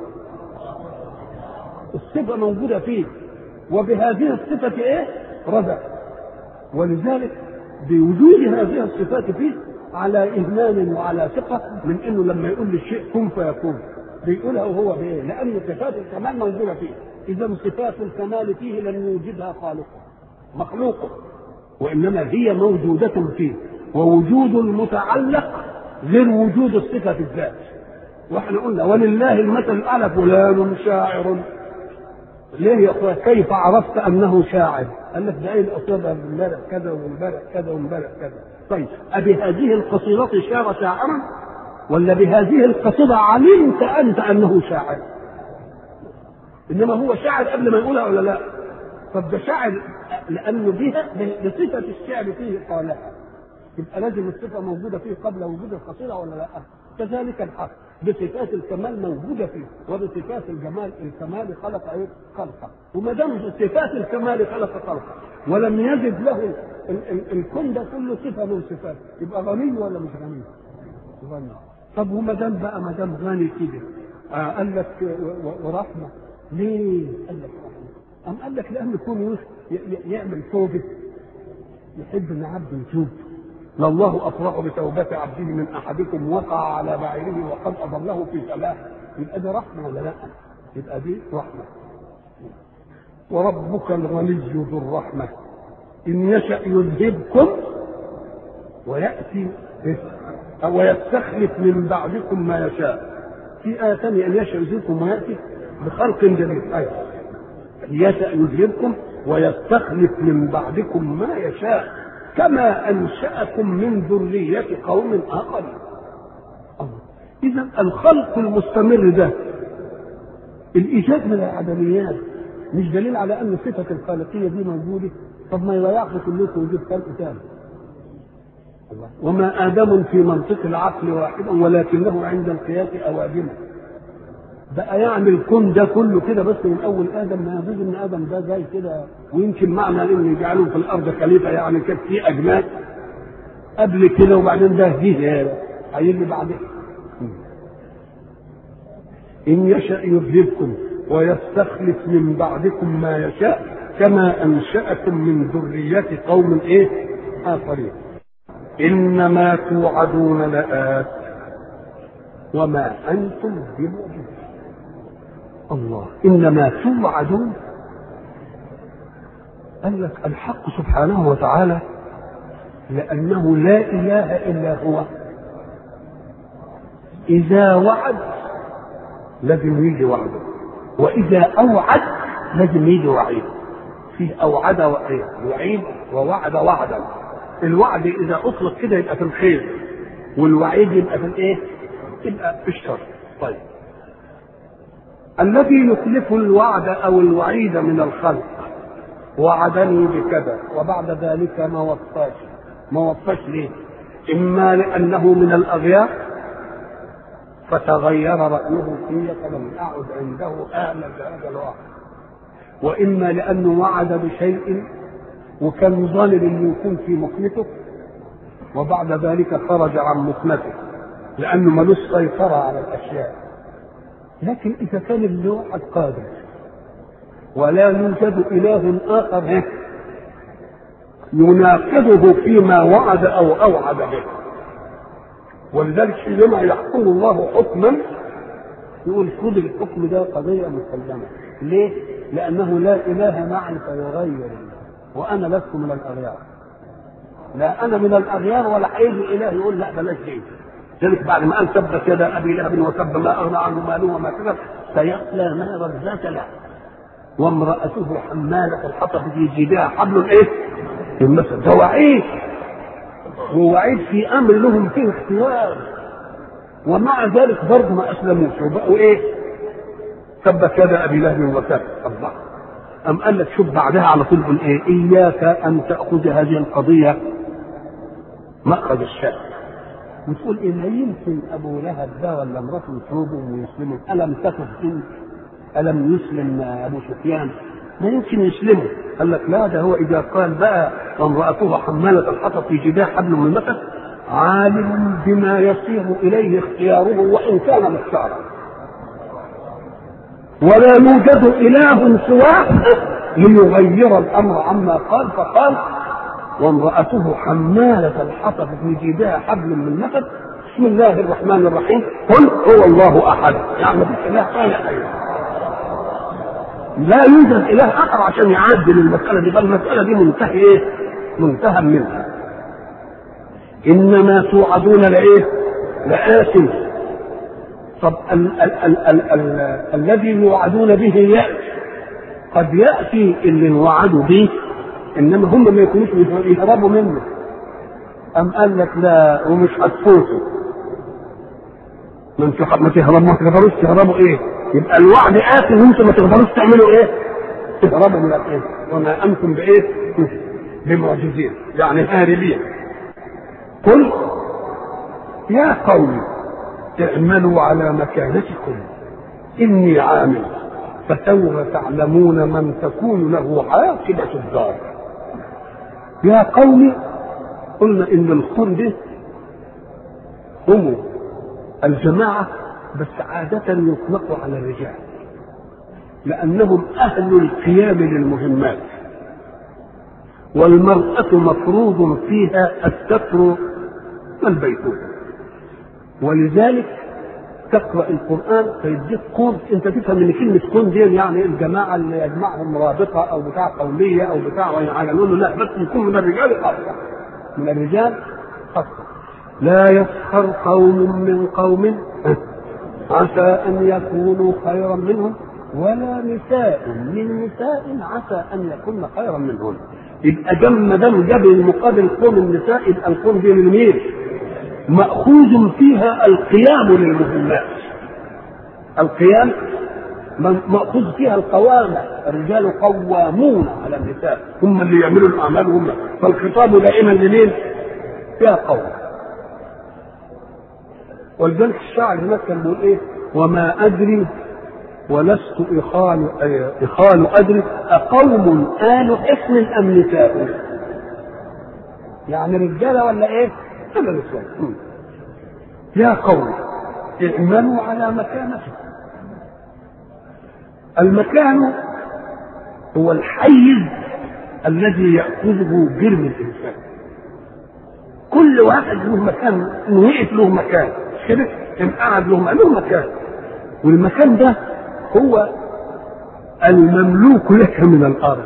الصفه موجوده فيه وبهذه الصفه ايه رزق ولذلك بوجود هذه الصفات فيه على إيمان وعلى ثقة من إنه لما يقول للشيء كن فيكون بيقولها وهو بإيه؟ لأن صفات الكمال موجودة فيه إذا صفات الكمال فيه لم يوجدها خالقه مخلوقه وإنما هي موجودة فيه ووجود المتعلق غير وجود الصفة في الذات واحنا قلنا ولله المثل الأعلى فلان شاعر ليه يا اخويا كيف عرفت انه شاعر؟ قال لك ده ايه القصيده امبارح كذا وامبارح كذا وامبارح كذا. طيب أبهذه القصيدة شار شاعرا؟ ولا بهذه القصيدة علمت أنت أنه شاعر؟ إنما هو شاعر قبل ما يقولها ولا لا؟ طب ده شاعر لأنه بها بصفة الشعر فيه قالها. يبقى لازم الصفة موجودة فيه قبل وجود القصيدة ولا لا؟ كذلك الحق بصفات الكمال موجوده فيه وبصفات الجمال الكمال خلق ايه؟ خلقه وما دام بصفات الكمال خلق خلقه ولم يجد له الكون ده كله صفه من صفات يبقى غني ولا مش غني؟ غني طب وما دام بقى ما دام غني كده آه قال لك ورحمه ليه؟ قال لك رحمه أم قال لك لأن يكون يعمل توبة يحب إن عبده يتوب لله أفرح بتوبة عبده من أحدكم وقع على بعيره وقد أضله في سلام يبقى دي رحمة ولا لا؟ يبقى دي رحمة وربك الغني ذو الرحمة إن يشأ يذهبكم ويأتي أو يستخلف من بعدكم ما يشاء في آية ثانية إن يشأ يذهبكم ويأتي بخلق جديد أيوة يشأ يذهبكم ويستخلف من بعدكم ما يشاء كما أنشأكم من ذرية قوم آخرين إذا الخلق المستمر ده الإيجاد من العدميات مش دليل على أن صفة الخالقية دي موجودة طب ما يعقل كلكم وجود خلق ثاني وما آدم في منطق العقل واحد ولكنه عند القياس أوادمه بقى يعني الكون ده كله كده بس من اول ادم ما يجوز ان ادم ده جاي كده ويمكن معنى ان يجعلوا في الارض خليفه يعني كانت في اجناد قبل كده وبعدين ده جه هيجي بعدين ان يشاء يذهبكم ويستخلف من بعدكم ما يشاء كما انشاكم من ذريه قوم ايه اخرين انما توعدون لآت وما انتم بمؤمنين الله انما توعدون قال لك الحق سبحانه وتعالى لانه لا اله الا هو اذا وعد لازم يجي وعده واذا اوعد لازم يجي وعيده فيه اوعد وعيد ووعد وعدا الوعد اذا اطلق كده يبقى في الخير والوعيد يبقى في الايه يبقى في الشر طيب الذي يخلف الوعد او الوعيد من الخلق وعدني بكذا وبعد ذلك ما وفاش ما وفاش ليه اما لانه من الاغيار فتغير رايه في فلم اعد عنده اهلا بهذا الوعد واما لانه وعد بشيء وكان ظالم انه يكون في مكنته وبعد ذلك خرج عن مكنته لانه ملوش سيطره على الاشياء لكن إذا كان الواحد قادر ولا يوجد إله آخر يناقضه فيما وعد أو أوعد به ولذلك حينما يحكم الله حكما يقول خذ الحكم ده قضية مسلمة ليه؟ لأنه لا إله معي فيغير وأنا لست من الأغيار لا أنا من الأغيار ولا هيجي إله يقول لا بلاش دي ذلك بعد ما قال سب كذا ابي لهب وسب ما اغنى عنه ماله وما كذب سيصلى نارا ذات لهب وامرأته حمالة الحطب في جيدها حبل ايه؟ من مثل ده وعيد هو وعيد في امر لهم فيه اختيار ومع ذلك برضه ما اسلموش وبقوا ايه؟ تبت يدا ابي لهب وتب الله أم قال لك شوف بعدها على طول يقول ايه؟ اياك ان تاخذ هذه القضيه مأخذ الشر وتقول إن يمكن أبو لهب ده ولا امرأته يتوبوا ويسلموا ألم تكن إن ألم يسلم أبو سفيان ما يمكن يسلموا قال لك لا ده هو إذا قال بقى وامرأته حمالة الحطب في جباه حبل من مثل عالم بما يصير إليه اختياره وإن كان مختارا ولا يوجد إله سواه ليغير الأمر عما قال فقال وامرأته حمالة الحطب في جيبها حبل من مثل بسم الله الرحمن الرحيم قل هو الله أحد يعني مفيش إله ثاني أيضا لا يوجد إله آخر عشان يعدل المسألة دي بل المسألة دي منتهى إيه؟ منتهى منها إنما توعدون لإيه؟ لآت طب ال ال ال ال ال الذي يوعدون به يأتي قد يأتي اللي وعدوا به انما هم ما يكونوش يهربوا منه ام قال لك لا ومش هتفوتوا ما انتوا ما تهربوا ما تقدروش تهربوا ايه يبقى الوعد اتي وانتم ما تقدروش تعملوا ايه تهربوا من الايه وما انتم بايه بمعجزين يعني هاربين قل يا قوم اعملوا على مكانتكم اني عامل فسوف تعلمون من تكون له عاقبه الدار يا قوم قلنا ان الخون ده هم الجماعة بس عادة يطلق على الرجال لأنهم أهل القيام للمهمات والمرأة مفروض فيها الستر والبيتوتة ولذلك تقرأ القرآن فيديك كون أنت تفهم إن كلمة كون دي يعني الجماعة اللي يجمعهم رابطة أو بتاع قومية أو بتاع أي حاجة نقول له لا بس يكون من الرجال خاصة من الرجال خاصة لا يسخر قوم من قوم عسى أن يكونوا خيرا منهم ولا نساء من نساء عسى أن يكون خيرا منهن يبقى جم دم جاب المقابل قوم النساء يبقى القوم دي لمين؟ مأخوذ فيها القيام للمهمات القيام مأخوذ فيها القوامة الرجال قوامون على النساء هم اللي يعملوا الأعمال هم فالخطاب دائما لمين؟ يا قوم ولذلك الشاعر هناك كان بيقول ايه؟ وما ادري ولست إخال إخال أدري أقوم آل حصن أم نساء؟ يعني رجالة ولا إيه؟ ولا نساء؟ يا قوم اعملوا على مكانتكم المكان هو الحيز الذي يأخذه جرم الإنسان كل واحد له مكان إن وقف له مكان مش كده؟ إن قعد له له مكان والمكان ده هو المملوك لك من الأرض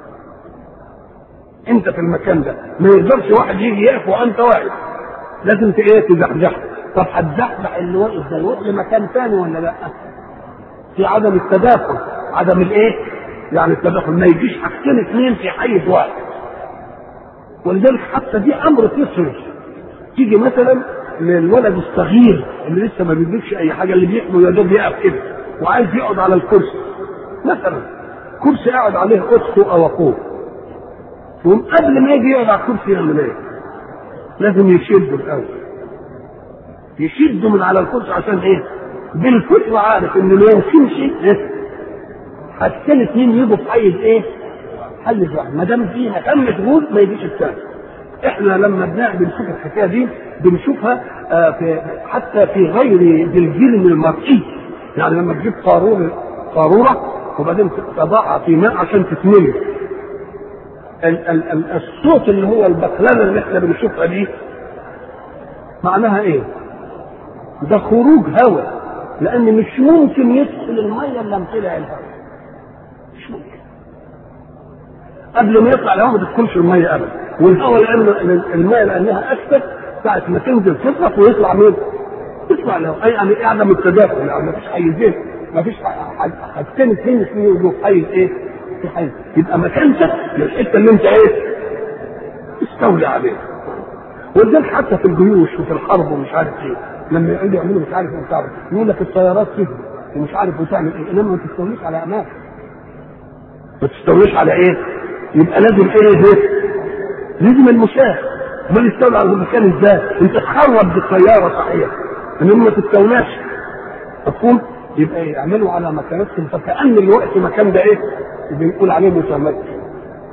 أنت في المكان ده ما يقدرش واحد يجي يقف وأنت واقف لازم ايه تزحزح طب هتزحزح اللي واقف ده يروح لمكان ثاني ولا لا؟ في عدم التداخل عدم الايه؟ يعني التداخل ما يجيش حاجتين اثنين في حيز واحد ولذلك حتى دي امر فطري تيجي مثلا للولد الصغير اللي لسه ما بيدركش اي حاجه اللي بيحمل يا دوب يقف كده وعايز يقعد على الكرسي مثلا كرسي قاعد عليه اخته او اخوه وقبل قبل ما يجي يقعد على الكرسي يعمل ايه؟ لازم يشده الاول يشده من على الكرسي عشان ايه؟ بالفطره عارف ان ما يمكنش ايه؟ حاجتين اثنين يجوا في حيز ايه؟ حيز واحد ما دام في مكان مشغول ما يجيش الثاني احنا لما بنعمل بنشوف الحكايه دي بنشوفها آه في حتى في غير ذي الجرم المرئي يعني لما تجيب قارورة قارورة وبعدين تضعها في ماء عشان تتملي ال- ال- ال- الصوت اللي هو البقلانة اللي احنا بنشوفها دي معناها ايه؟ ده خروج هواء لان مش ممكن يدخل الميه الا طلع الهواء مش ممكن قبل ما يطلع الهواء ما تدخلش الميه ابدا والهواء لان الميه لانها اكثر ساعه ما تنزل تطرف ويطلع مين؟ يطلع الهواء اي يعني اعلم التداخل يعني ما فيش حيزين ما فيش حاجتين اثنين في حيز ايه؟ في حيز يبقى مكانتك الحته اللي انت ايه؟ استولي عليها ولذلك حتى في الجيوش وفي الحرب ومش عارف ايه لما يقعدوا يعملوا مش عارف ايه بتاع يقول لك الطيارات تهجم ومش عارف وتعمل ايه انما ما تستوليش على اماكن ما تستوليش على ايه؟ يبقى لازم ايه ده؟ لازم المشاة ما يستولى على المكان ازاي؟ انت تخرب بالطياره صحيح انما ما تستولاش مفهوم؟ يبقى يعملوا على مكانتهم فكأن الوقت مكان ده ايه؟ بنقول عليه متمكن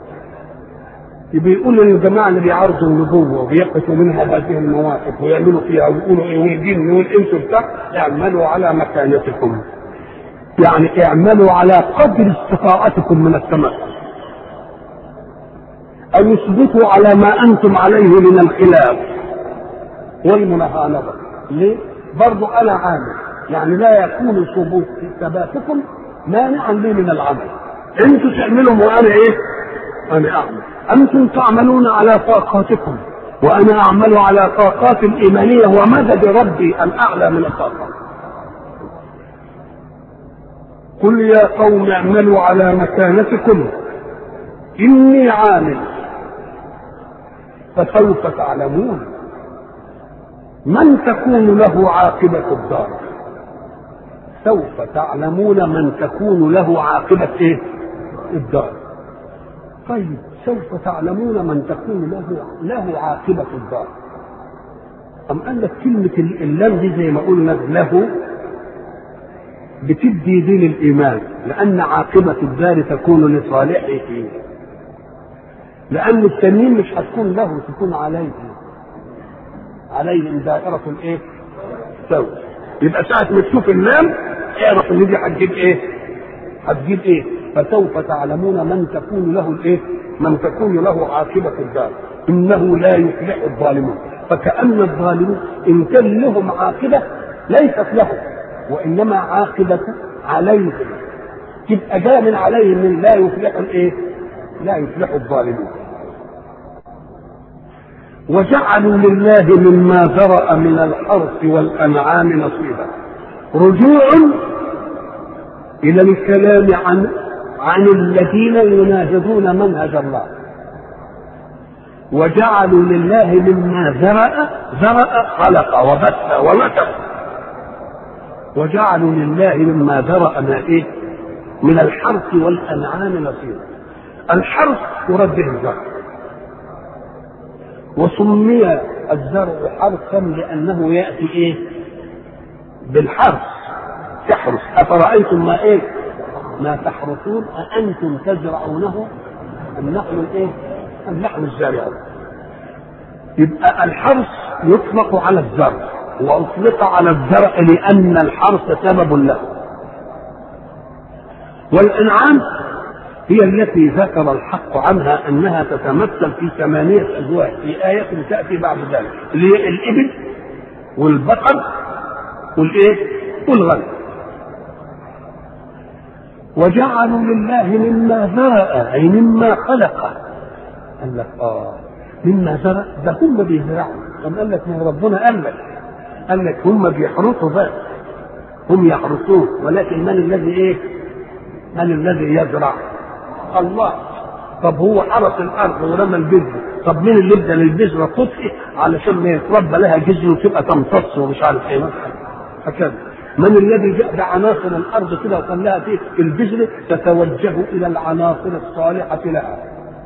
بيقول للجماعه اللي بيعارضوا النبوه وبيقفوا منها هذه المواقف ويعملوا فيها ويقولوا ايه والجن والانس بتاع اعملوا على مكانتكم. يعني اعملوا على قدر استطاعتكم من التمكن. او اثبتوا على ما انتم عليه من الخلاف والمناهضه. ليه؟ برضو انا عامل يعني لا يكون ثبوت ثباتكم مانعا لي من العمل. انتوا تعملوا وانا ايه؟ انا اعمل. أنتم تعملون على طاقاتكم وأنا أعمل على طاقات الإيمانية ومدد ربي الأعلى من الطاقة قل يا قوم اعملوا على مكانتكم إني عامل فسوف تعلمون من تكون له عاقبة الدار سوف تعلمون من تكون له عاقبة إيه؟ الدار طيب سوف تعلمون من تكون له له عاقبة الدار. أم قال لك كلمة اللام دي زي ما قلنا له بتدي دين الإيمان لأن عاقبة الدار تكون لصالحه. لأن التنين مش هتكون له تكون عليه. عليهم دائرة الإيه؟ سوء. يبقى ساعة ما تشوف اللام اعرف إن دي هتجيب إيه؟ هتجيب إيه؟ فسوف تعلمون من تكون له الإيه؟ من تكون له عاقبة الدار إنه لا يفلح الظالمون فكأن الظالمون إن كان لهم عاقبة ليست لهم وإنما عاقبة عليهم تبقى جاء من عليهم من لا يفلح الإيه؟ لا يفلح الظالمون وجعلوا لله مما ذرأ من الحرث والأنعام نصيبا رجوع إلى الكلام عن عن الذين يناهضون منهج الله وجعلوا لله مما ذرأ ذرأ خلق وبث ونكر وجعلوا لله مما ذرأ ما ايه من الحرث والانعام نصيبا الحرث يرد به الزرع وسمي الزرع حرثا لانه ياتي ايه بالحرث تحرث افرايتم ما ايه ما تحرثون أأنتم تزرعونه أم نحن الإيه؟ أم نحن الزارعون؟ يبقى الحرث يطلق على الزرع وأطلق على الزرع لأن الحرث سبب له والأنعام هي التي ذكر الحق عنها أنها تتمثل في ثمانية أزواج في آية تأتي بعد ذلك اللي هي الإبل والبقر والإيه؟ والغنم وجعلوا لله مما ذرأ أي مما خلق قال لك آه مما زرع ده هم بيزرعوا طب قال لك ما ربنا قال لك قال لك هم بيحرثوا بس هم يحرثون ولكن من الذي ايه؟ من الذي يزرع؟ الله طب هو حرث الارض ورمى البذر طب مين اللي ادى للبذره تطفي علشان ما يتربى لها جذر وتبقى تمتص ومش عارف ايه مثلا هكذا من الذي جاء بعناصر الارض كده وخلاها في البذر تتوجه الى العناصر الصالحه لها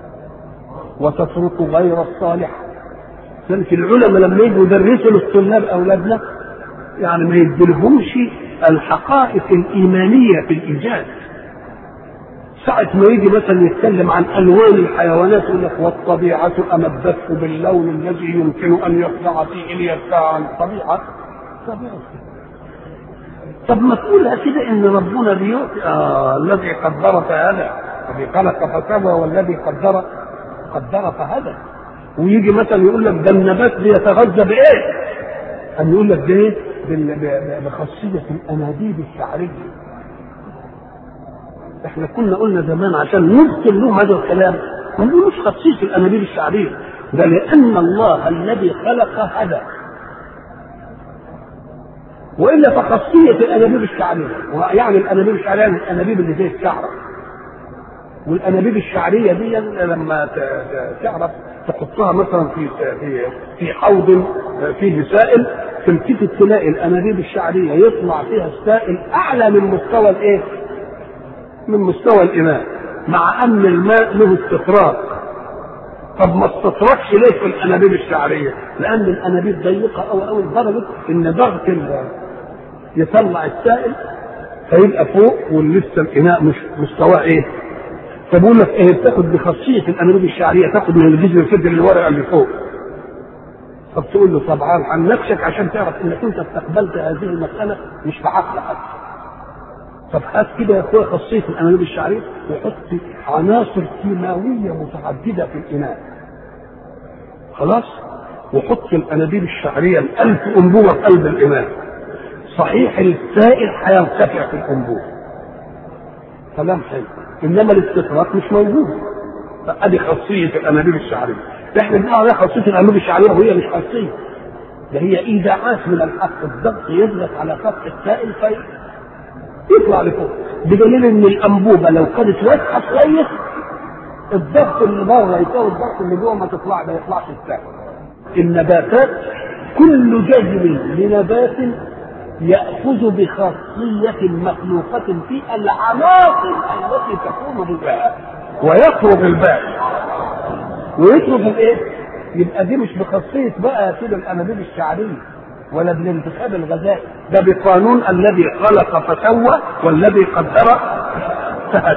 وتترك غير الصالحه لذلك العلماء لما يجوا يدرسوا للطلاب اولادنا يعني ما يدلهمش الحقائق الايمانيه في الايجاد ساعة ما يجي مثلا يتكلم عن ألوان الحيوانات يقول لك والطبيعة أمدته باللون الذي يمكن أن يخضع فيه ليرتاع عن الطبيعة طبيعة طب ما تقولها كده ان ربنا بيؤتي آه الذي قدر فهدى الذي خلق فسوى والذي قدر قدر فهدى ويجي مثلا يقول لك ده النبات بيتغذى بايه؟ أن يقول لك ده ايه؟ بخاصية الأنابيب الشعرية احنا كنا قلنا زمان عشان نبطل لهم هذا الكلام ما نقولوش خصيص الانابيب الشعريه ده لان الله الذي خلق هدى والا فخاصيه الانابيب الشعريه يعني الانابيب الشعريه يعني الانابيب اللي زي الشعره والانابيب الشعريه دي لما تعرف تحطها مثلا في في في حوض فيه سائل تلتفت تلاقي الانابيب الشعريه يطلع فيها السائل اعلى من مستوى الايه؟ من مستوى الاناء مع ان الماء له استطراق طب ما استطرقش ليه في الانابيب الشعريه؟ لان الانابيب ضيقه او او لدرجه ان ضغط يطلع السائل فيبقى فوق ولسه الاناء مش مستواه ايه؟ فبقول لك ايه بتاخد بخاصيه الانابيب الشعريه تاخد من الجذر الفدر الورقه اللي فوق طب تقول له طبعا عن نفسك عشان تعرف انك انت استقبلت هذه المساله مش في عقلك طب هات كده يا اخويا خاصيه الانابيب الشعريه وحط عناصر كيماويه متعدده في الاناء خلاص وحط الانابيب الشعريه الالف انبوبه في قلب الاناء صحيح السائل هيرتفع في الانبوب كلام حلو انما الاستطراق مش موجود فادي خاصيه الانابيب الشعريه احنا بنقول عليها خاصيه الانابيب الشعريه وهي مش خاصيه ده هي ايداعات من الحق الضغط يضغط على سطح السائل في يطلع لفوق بدليل ان الانبوبه لو كانت واسعه كويس الضغط اللي بره يساوي الضغط اللي جوه ما تطلع ما يطلعش السائل النباتات كل جذر لنبات يأخذ بخاصية مخلوقة في العناصر التي تكون بالباقي ويترك الباقي ويترك الايه؟ يبقى دي مش بخاصية بقى كده الأنابيب الشعرية ولا بالانتخاب الغذائي ده بقانون الذي خلق فسوى والذي قدر فهدى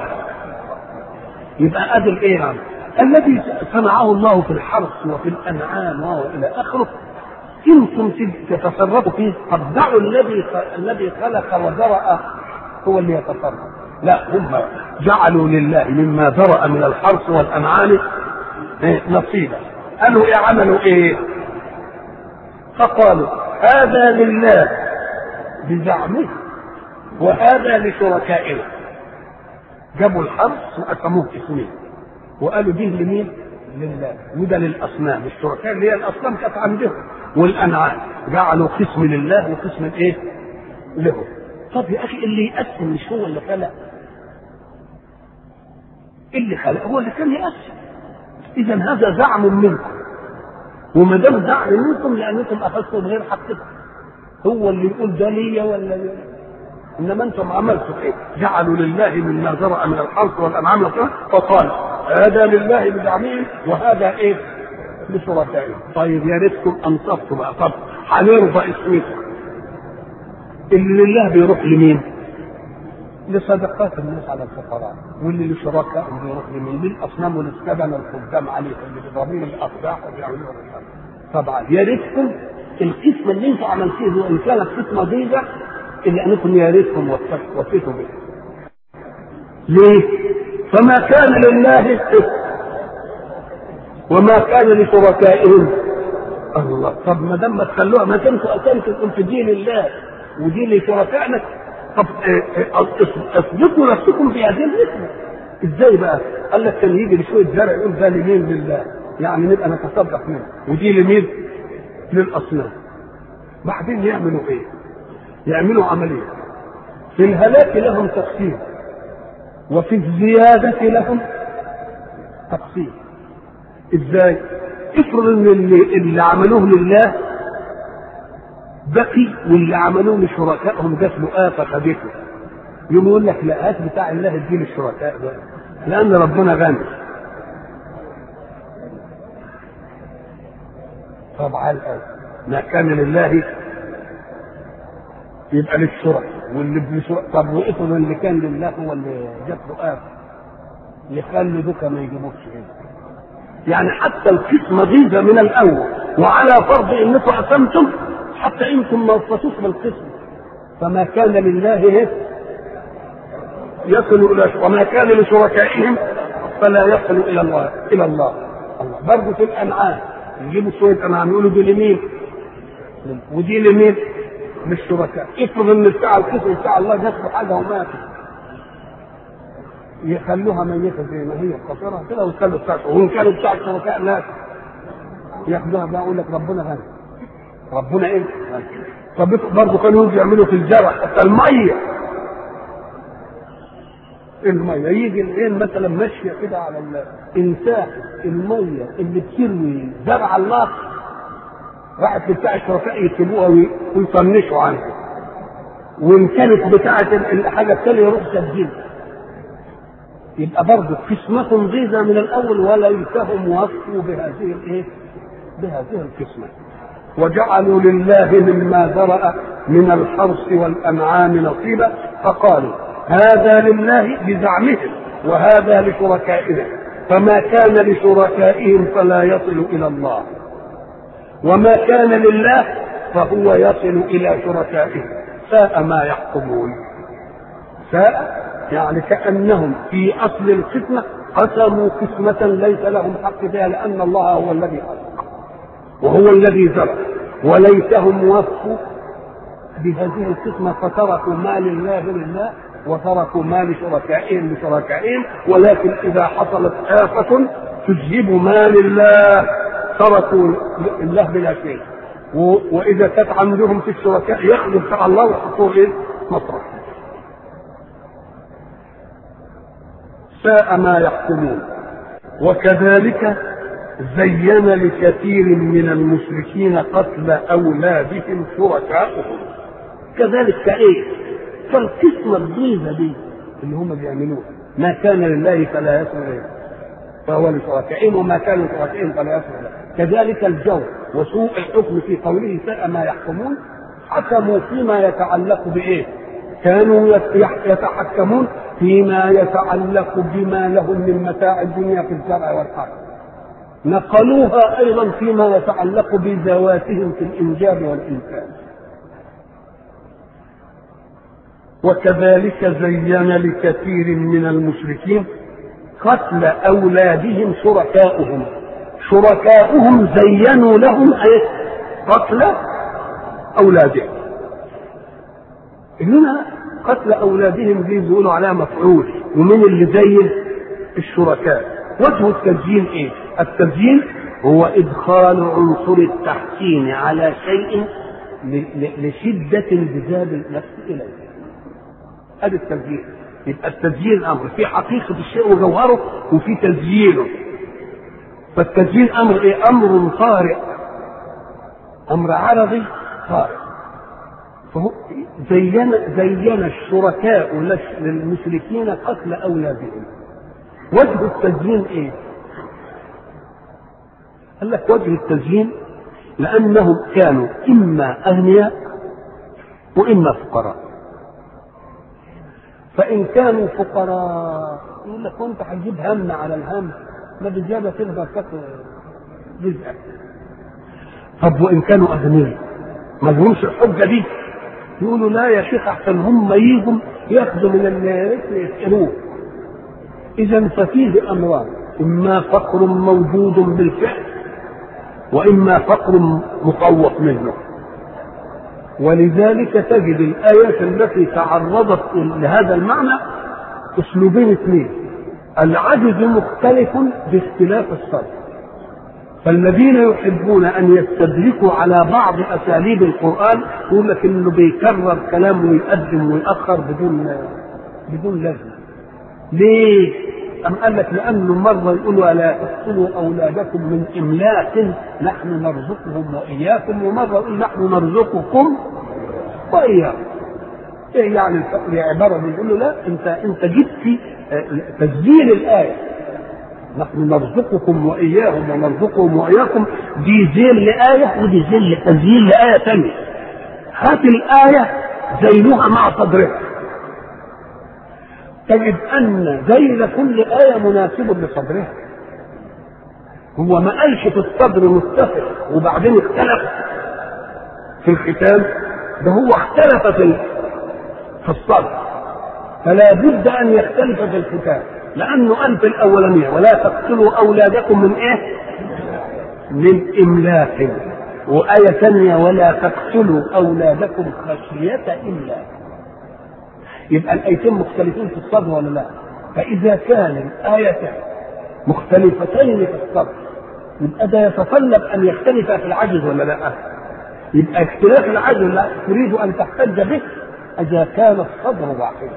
يبقى ادي الايه الذي صنعه الله في الحرث وفي الانعام والى اخره انتم تتصرفوا فيه طب دعوا الذي الذي خلق وذرأ هو اللي يتصرف لا هم جعلوا لله مما ذرأ من الحرث والانعام نصيبا قالوا ايه عملوا ايه فقالوا هذا لله بزعمه وهذا لشركائنا جابوا الحرث وقسموه اسمين وقالوا دي لمين؟ لله وده للاصنام الشركاء اللي هي الاصنام كانت عندهم والانعام جعلوا قسم لله وقسم ايه؟ له طب يا اخي اللي يقسم مش هو اللي خلق اللي خلق هو اللي كان يقسم اذا هذا زعم منكم وما دام زعم منكم لانكم اخذتم غير حقكم هو اللي يقول ده ليا ولا لي. انما انتم عملتوا ايه؟ جعلوا لله مما ذرأ من الحرث والانعام فقال هذا لله بزعمهم وهذا ايه؟ لشركائهم طيب يا ريتكم انصفتوا بقى طب هنرضى اسمكم اللي لله بيروح لمين؟ لصدقات الناس على الفقراء واللي لشركائهم بيروح لمين؟ للاصنام والسكبن الخدام عليهم اللي بيضربون الاقداح وبيعملوا طبعا يا ريتكم القسمه اللي انتم عملتوه وان كانت قسمه ضيقه الا انكم يا ريتكم وفيتوا به. ليه؟ فما كان لله وما كان لشركائهم الله طب ما دام ما تخلوها ما تنسوا اسامكم في دين الله ودين لشركائنا طب اثبتوا نفسكم في هذه النسبه ازاي بقى؟ قال لك كان يجي لشويه زرع يقول ده لمين لله يعني نبقى نتصدق منه ودي لمين؟ للاصنام بعدين يعملوا ايه؟ يعملوا عمليه في الهلاك لهم تقسيم وفي الزيادة لهم تقسيم ازاي؟ افرض ان اللي, اللي عملوه لله بقي واللي عملوه لشركائهم جات له آفة خدته يقوم يقول لك لا هات بتاع الله اديه للشركاء بقى لأن ربنا غني طبعا الآن ما كان لله يبقى للشرك واللي بشرك طب وافرض اللي كان لله هو اللي جات له آفة يخلي دوكا ما يجيبوش هنا يعني حتى القسمة ضيقة من الأول وعلى فرض أنكم قسمتم حتى انتم ما وصلتوش بالقسم فما كان لله إيه؟ يصل الى وما كان لشركائهم فلا يصل الى الله الى الله الله برضه في الانعام يجيبوا شويه انعام يقولوا دي لمين؟ ودي لمين؟ للشركاء افرض ان بتاع القسم بتاع الله جات له حاجه وماتت يخلوها ميته زي ما هي قصيرها كده ويخلوا بتاعته وان كانوا بتاع الشركاء ناس ياخدوها بقى يقول لك ربنا غني ربنا ايه طب برضه كانوا يعملوا في الزرع حتى الميه الميه يجي العين مثلا ماشيه كده على الانسان الميه اللي بتروي زرع الله راحت بتاع الشرفاء يكتبوها ويطنشوا عنها وان كانت بتاعه الحاجه الثانيه يروح سجلها يبقى برضه قسمة ضيزة من الأول وليتهم وصفوا بهذه الإيه؟ بهذه القسمة وجعلوا لله مما ذرأ من الحرث والأنعام نصيبا فقالوا هذا لله بزعمهم وهذا لشركائهم فما كان لشركائهم فلا يصل إلى الله وما كان لله فهو يصل إلى شركائهم ساء ما يحكمون ساء يعني كأنهم في أصل القسمة قسموا قسمة ليس لهم حق فيها لأن الله هو الذي خلق وهو الذي زرع وليتهم وفوا بهذه القسمة فتركوا ما لله لله وتركوا ما لشركائهم لشركائهم ولكن إذا حصلت آفة تذهب ما لله تركوا الله بلا شيء وإذا كانت عندهم في الشركاء ياخذوا بتاع الله ويحطوه إيه؟ مطرح ساء ما يحكمون وكذلك زين لكثير من المشركين قتل اولادهم شركاؤهم كذلك كايه كالقسمه الضيزه دي اللي هم بيعملوها ما كان لله فلا يصل اليه فهو لشركائهم وما كان لشركائهم فلا يصل اليه كذلك الجو وسوء الحكم في قوله ساء ما يحكمون حكموا فيما يتعلق بايه كانوا يتحكمون فيما يتعلق بما لهم من متاع الدنيا في الزرع والحرث نقلوها ايضا فيما يتعلق بذواتهم في الانجاب والانتاج وكذلك زين لكثير من المشركين قتل اولادهم شركاؤهم شركاؤهم زينوا لهم ايه قتل اولادهم هنا قتل اولادهم دي بيقولوا عليها مفعول ومن اللي زين الشركاء وجه التزيين ايه التزيين هو ادخال عنصر التحسين على شيء لشدة انجذاب النفس اليه هذا التزيين يبقى التزيين امر في حقيقة الشيء وجوهره وفي تزيينه فالتزيين امر ايه امر طارئ امر عرضي طارئ فهو زين زين الشركاء للمشركين قتل اولادهم وجه التزيين ايه؟ قال لك وجه التزيين لانهم كانوا اما اغنياء واما فقراء فان كانوا فقراء يقول لك وانت هتجيب هم على الهم ما بزياده تقدر تاكل جزءك طب وان كانوا اغنياء ما لهمش الحجه دي يقولوا لا يا شيخ احسن هم يجوا ياخذوا من الناس يسالوه اذا ففيه امران اما فقر موجود بالفعل واما فقر مخوف منه ولذلك تجد الايات التي تعرضت لهذا المعنى اسلوبين اثنين العجز مختلف باختلاف الصرف فالذين يحبون ان يستدركوا على بعض اساليب القران يقول لك انه بيكرر كلام ويقدم ويأخر بدون بدون لازمه. ليه؟ أم قال لك لأنه مرة يقولوا ألا تقتلوا أولادكم من إملاق نحن نرزقهم وإياكم ومرة يقول نحن نرزقكم وإياكم. إيه يعني العبارة دي يقول له لا أنت أنت جبت تسجيل الآية نحن نرزقكم واياهم ونرزقهم واياكم دي زين لايه ودي زين تزيين لايه ثانيه هات الايه زينها مع صدرها تجد ان زين كل ايه مناسب لصدرها هو ما قالش في الصدر متفق وبعدين اختلف في الختام ده هو اختلف في في الصدر فلا بد ان يختلف في الختام لانه قال في الاولانيه ولا تقتلوا اولادكم من ايه؟ من املاق وآية ثانية ولا تقتلوا أولادكم خشية إملاق يبقى الآيتين مختلفين في الصدر ولا لا؟ فإذا كان الآيتان مختلفتين في الصدر يبقى ده يتطلب أن يختلفا في العجز ولا لا؟ يبقى اختلاف العدل لا تريد ان تحتج به اذا كان الصدر واحدا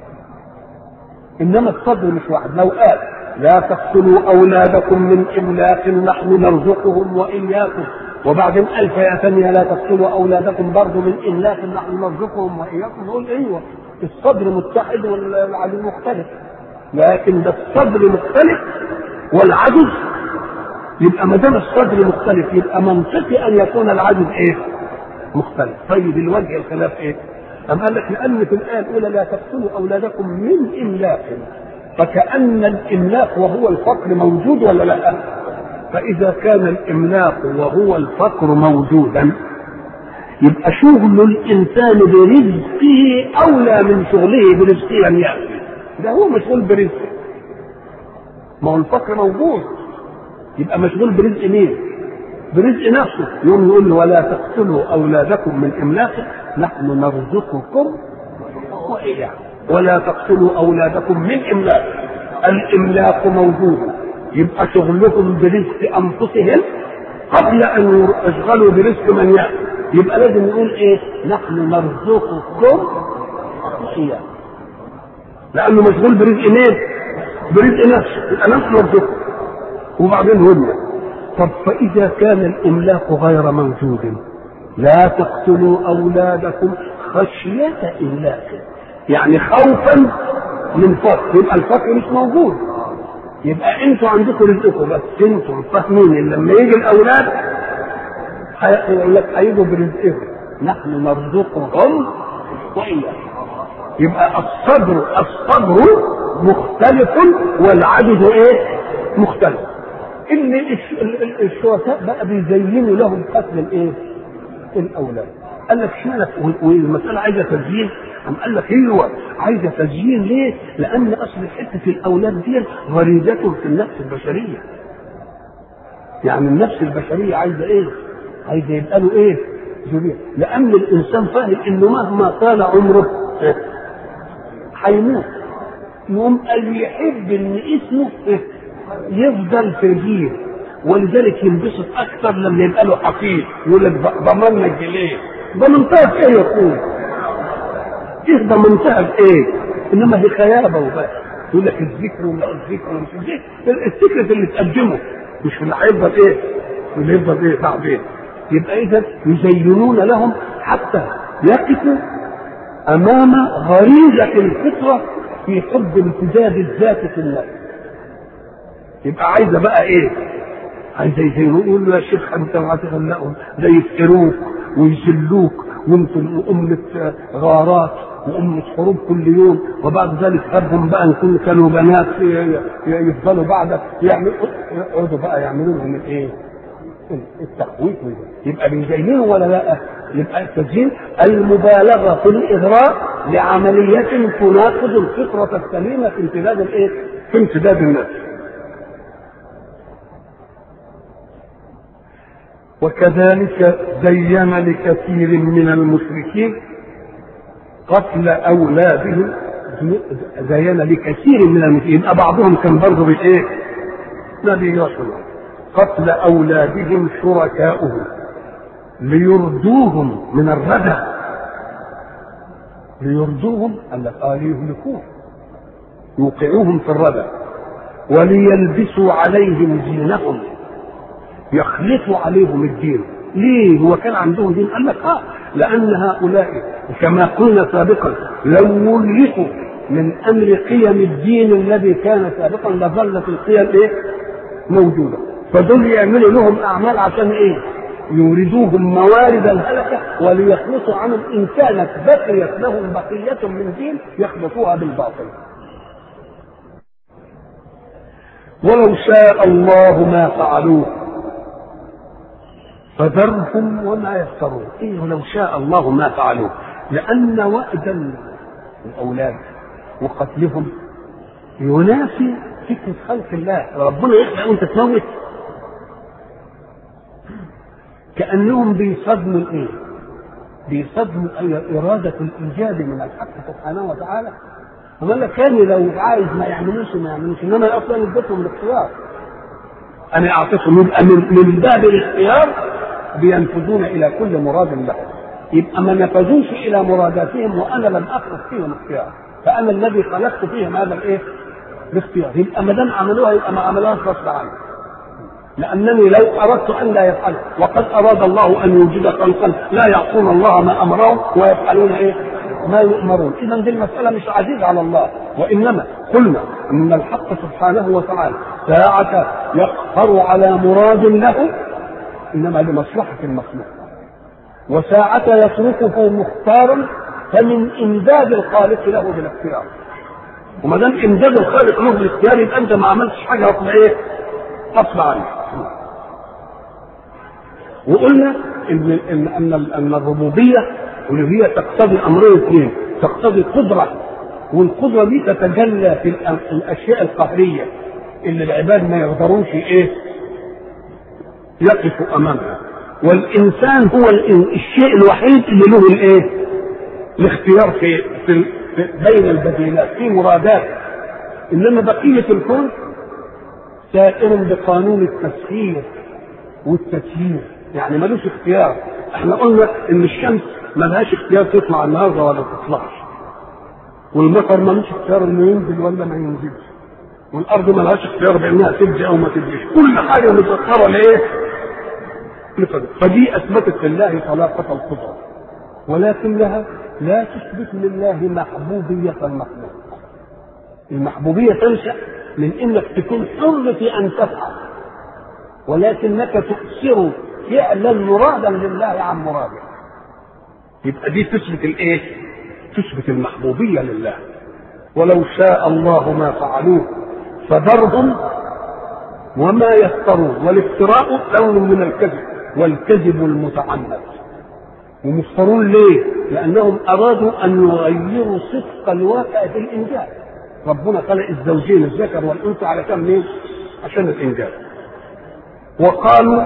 انما الصدر مش واحد لو قال لا تقتلوا اولادكم من املاق نحن نرزقهم واياكم وبعدين قال فئه ثانيه لا تقتلوا اولادكم برضه من املاق نحن نرزقهم واياكم نقول ايوه الصدر متحد والعدل مختلف لكن ده الصدر مختلف والعدد يبقى ما دام الصدر مختلف يبقى منطقي ان يكون العدد ايه؟ مختلف طيب الوجه الخلاف ايه؟ أم قال لك لأن في الآية الأولى لا تقتلوا أولادكم من إملاق فكأن الإملاق وهو الفقر موجود ولا لا؟ فإذا كان الإملاق وهو الفقر موجودا يبقى شغل الإنسان برزقه أولى من شغله برزقه أن يأكل ده هو مشغول برزقه ما هو الفقر موجود يبقى مشغول برزق مين؟ برزق نفسه يوم يقول له ولا تقتلوا اولادكم من املاق نحن نرزقكم واياكم ولا تقتلوا اولادكم من املاق الاملاق موجود يبقى شغلكم برزق انفسهم قبل ان يشغلوا برزق من ياتي يبقى لازم نقول ايه؟ نحن نرزقكم واياكم لانه مشغول برزق مين؟ برزق نفسه يبقى نحن نرزقكم وبعدين هدنه طب فإذا كان الإملاق غير موجود لا تقتلوا أولادكم خشية إملاق يعني خوفا من فقر يبقى الفقر مش موجود يبقى انتوا عندكم رزقكم بس انتوا فاهمين ان لما يجي الاولاد هيقول لك هيجوا برزقهم نحن نرزقهم واياكم يبقى الصبر الصبر مختلف والعدد ايه مختلف ان الشركاء بقى بيزينوا لهم قتل الايه؟ الاولاد. قال لك اشمعنى والمساله عايزه تزيين؟ قام قال لك ايوه عايزه تزيين ليه؟ لان اصل حته الاولاد دي غريزه في النفس البشريه. يعني النفس البشريه عايزه ايه؟ عايزه يبقى له ايه؟ ذريه، لان الانسان فاهم انه مهما طال عمره هيموت. يقوم قال يحب ان اسمه يفضل في الجيل ولذلك ينبسط اكثر لما يبقى له حفيد يقول لك ضمننا الجنيه ضمنتها بايه يا اخوي؟ ايه ضمنتها بايه؟ انما هي خيابه وبس يقول لك الذكر ولا الذكر ومش الذكر السكرت اللي تقدمه مش اللي هيفضل ايه؟ اللي يفضل ايه بعدين يبقى اذا يزينون لهم حتى يقفوا امام غريزه الفطره في حب امتداد الذات في النفس يبقى عايزه بقى ايه؟ عايزه يزينوا يقول له يا شيخ انت هتغلقهم ده يفتروك ويذلوك وانتم أمة غارات وأمة حروب كل يوم وبعد ذلك خدهم بقى ان كانوا بنات يفضلوا بعدك يعملوا يقعدوا بقى يعملوا لهم الايه؟ التخويف يبقى بيزينوا ولا لا؟ يبقى التزيين المبالغه في الاغراء لعمليه تناقض الفطره السليمه في امتداد الايه؟ في امتداد النفس. وكذلك زين لكثير من المشركين قتل اولادهم زين لكثير من المشركين يبقى بعضهم كان برضه بايه؟ لا بيصل قتل اولادهم شركاؤهم ليردوهم من الردى ليردوهم قال لك اه ليهلكوهم يوقعوهم في الردى وليلبسوا عليهم دينهم يخلطوا عليهم الدين ليه هو كان عندهم دين قال لك اه لان هؤلاء كما قلنا سابقا لو ملكوا من امر قيم الدين الذي كان سابقا لظلت القيم ايه موجوده فدول يعملوا لهم اعمال عشان ايه يوردوهم موارد الهلكه وليخلصوا عنهم ان كانت بقيت لهم بقيه من دين يخلطوها بالباطل ولو شاء الله ما فعلوه فذرهم وما يفترون إيه ولو شاء الله ما فعلوه لأن وأد الأولاد وقتلهم ينافي فكرة خلق الله ربنا يخلق وأنت تموت كأنهم بيصدموا الإيه؟ بيصدموا إرادة الإيجاد من الحق سبحانه وتعالى وقال لك كان لو عايز ما يعملوش ما يعملوش إنما أصلا اديتهم الاختيار أنا أعطيتهم يبقى من, من باب الاختيار بينفذون الى كل مراد لهم يبقى ما نفذوش الى مراداتهم وانا لم اترك فيهم اختيار فانا الذي خلقت فيهم هذا الايه؟ الاختيار يبقى ما دام عملوها يبقى ما عملوهاش غصب عني لانني لو اردت ان لا يفعل وقد اراد الله ان يوجد خلقا لا يعصون الله ما امرهم ويفعلون ايه؟ ما يؤمرون اذا دي المساله مش عزيزه على الله وانما قلنا ان الحق سبحانه وتعالى ساعة يقهر على مراد له انما لمصلحة المخلوق وساعة يتركه مختارا فمن امداد الخالق له بالاختيار وما دام امداد الخالق له بالاختيار يبقى انت ما عملتش حاجه غصب ايه؟ غصب عنك وقلنا ان ان ان, أن الربوبيه والالوهيه تقتضي امرين اثنين تقتضي قدره والقدره دي تتجلى في الاشياء القهريه اللي العباد ما يقدروش ايه يقفوا امامها والانسان هو الشيء الوحيد اللي له الايه الاختيار في, في, في بين البديلات في مرادات انما بقيه الكون سائر بقانون التسخير والتسيير يعني ملوش اختيار احنا قلنا ان الشمس ملهاش اختيار تطلع النهارده ولا تطلعش والمطر ملوش اختيار انه ينزل ولا ما ينزلش والارض ملهاش اختيار بانها تبدي او ما تبديش كل حاجه مسخره لايه؟ فدي اثبتت لله طلاقه القدره ولكنها لا تثبت لله محبوبيه المخلوق المحبوبيه تنشا من انك تكون حر في ان تفعل ولكنك تؤثر فعلا مرادا لله عن مراده يبقى دي تثبت الايه؟ تثبت المحبوبيه لله ولو شاء الله ما فعلوه فذرهم وما يفترون والافتراء لون من الكذب والكذب المتعمد ومفترون ليه؟ لأنهم أرادوا أن يغيروا صدق الواقع في الإنجاز ربنا خلق الزوجين الذكر والأنثى على كم ليه؟ عشان الإنجاز وقالوا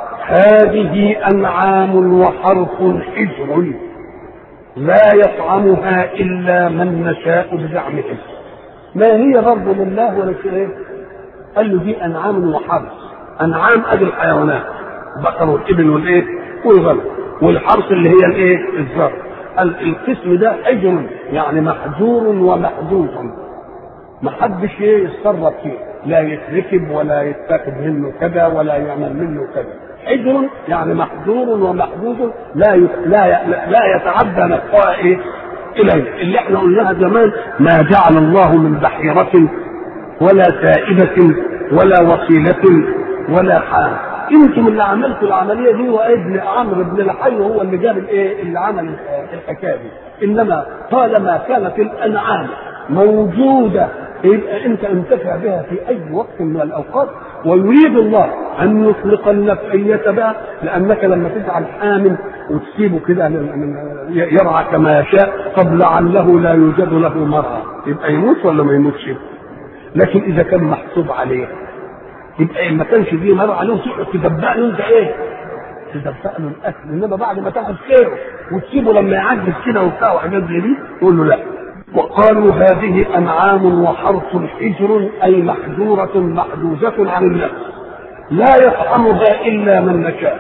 هذه أنعام وحرث حجر لا يطعمها إلا من نشاء بزعمهم ما هي برضه لله ولا شيء ايه؟ قال له دي انعام وحرث انعام ادي الحيوانات البقر والابل والايه؟ والغنم والحرث اللي هي الايه؟ الزرع القسم ده اجر يعني محجور ومحدود ما حدش ايه يتصرف فيه لا يتركب ولا يتاخد منه كذا ولا يعمل منه كذا حجر يعني محجور ومحدود لا لا لا يتعدى نفسها ايه إليه اللي احنا قلناها زمان ما جعل الله من بحيرة ولا سائبة ولا وصيلة ولا حال انتم اللي عملتوا العمليه دي وابن عمرو بن الحي هو اللي جاب الايه اللي عمل الحكايه دي انما طالما كانت الانعام موجوده يبقى انت انتفع بها في اي وقت من الاوقات ويريد الله ان يطلق النفعيه بها لانك لما تجعل حامل وتسيبه كده يرعى كما يشاء طب لعله لا يوجد له مرأة يبقى يموت ولا ما يموتش لكن اذا كان محسوب عليه يبقى ما كانش فيه مرأة عليه تقعد تدبق له انت ايه تدبق له الاكل انما بعد ما تاخد خيره وتسيبه لما يعجز كده وبتاع وحاجات زي دي تقول له لا وقالوا هذه انعام وحرث حجر اي محجوره محجوزه عن النفس لا يطعمها الا من نشاء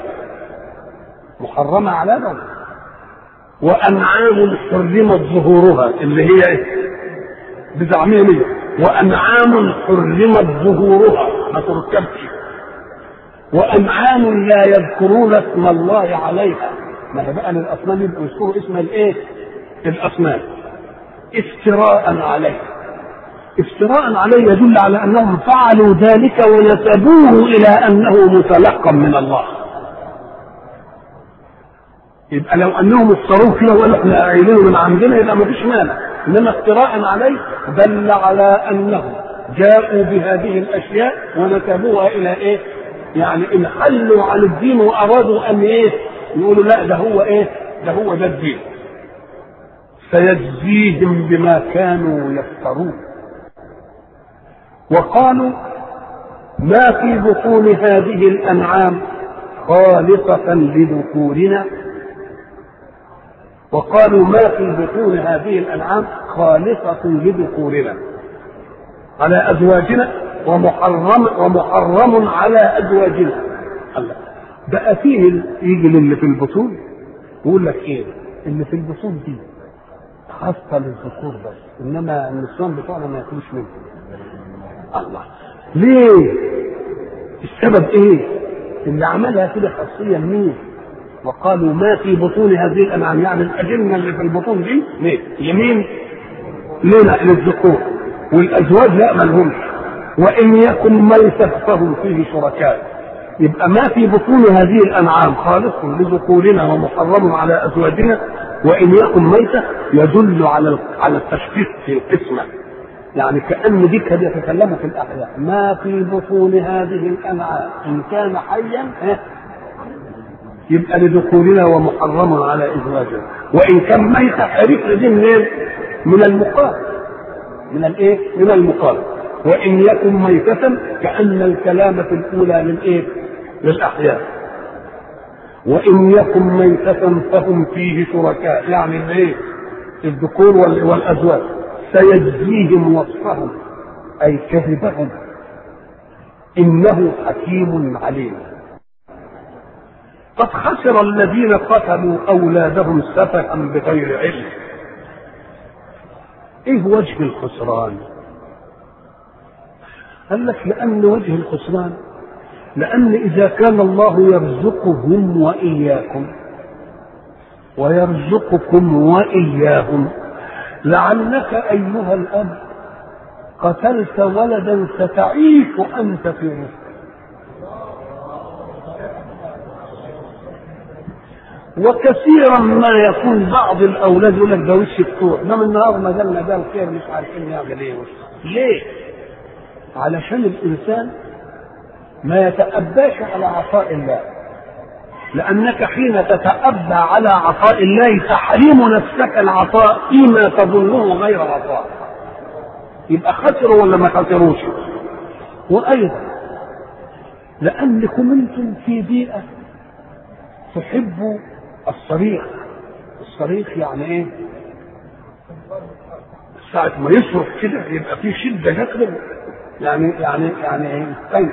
محرمه على من وانعام حرمت ظهورها اللي هي ايه بزعمهم وانعام حرمت ظهورها ما تركبش وانعام لا يذكرون اسم الله عليها ما بقى الاصنام يبقوا يذكروا اسم الايه الاصنام افتراء عليه افتراء عليه يدل على انهم فعلوا ذلك ونسبوه الى انه متلقى من الله يبقى لو انهم افتروه فيها ولا احنا قايلينه من عندنا يبقى ما فيش مانع انما افتراء عليه دل على انهم جاءوا بهذه الاشياء ونسبوها الى ايه؟ يعني انحلوا عن الدين وارادوا ان ايه؟ يقولوا لا ده هو ايه؟ ده هو ده الدين. سيجزيهم بما كانوا يفترون. وقالوا ما في بطون هذه الانعام خالصة لذكورنا وقالوا ما في بطون هذه الانعام خالصة لذكورنا على ازواجنا ومحرم ومحرم على ازواجنا الله بقى فيه يجي للي في البطون ويقول لك ايه اللي في البطون دي خاصة للذكور بس انما النسوان بتوعنا ما ياكلوش منه الله ليه السبب ايه اللي عملها كده خاصية مين وقالوا ما في بطون هذه الانعام يعني الاجنه اللي في البطون دي ليه؟ يمين ليه للذكور والازواج لا ملهمش وان يكن ميتة فهم فيه شركاء يبقى ما في بطون هذه الانعام خالص لذكورنا ومحرم على ازواجنا وان يكن ميتة يدل على على التشخيص في القسمة يعني كأن دي كانوا يتكلموا في الأحياء ما في بطون هذه الأنعام إن كان حيا يبقى لذكورنا ومحرم على ازواجنا وان كان ميتة عرفنا دي منين؟ من المقال من الايه؟ من المقال وان يكن ميتة كأن الكلام في الاولى للايه؟ للاحياء وان يكن ميتة فهم فيه شركاء يعني الايه؟ الذكور والازواج سيجزيهم وصفهم اي كذبهم انه حكيم عليم قد خسر الذين قتلوا اولادهم سفها بغير علم ايه وجه الخسران قال لك لان وجه الخسران لان اذا كان الله يرزقهم واياكم ويرزقكم واياهم لعلك ايها الاب قتلت ولدا ستعيش انت في رزقه وكثيرا ما يكون بعض الاولاد يقول لك ده وش الكوع ده من النهار ما جالنا ده الخير مش عارفين نعمل ايه ليه؟ علشان الانسان ما يتأباش على عطاء الله لأنك حين تتأبى على عطاء الله تحريم نفسك العطاء فيما تظنه غير عطاء يبقى خسروا ولا ما خسروش وأيضا لأنكم أنتم في بيئة تحبوا الصريخ الصريخ يعني ايه ساعة ما يصرخ كده يبقى في شدة جسد يعني يعني يعني ايه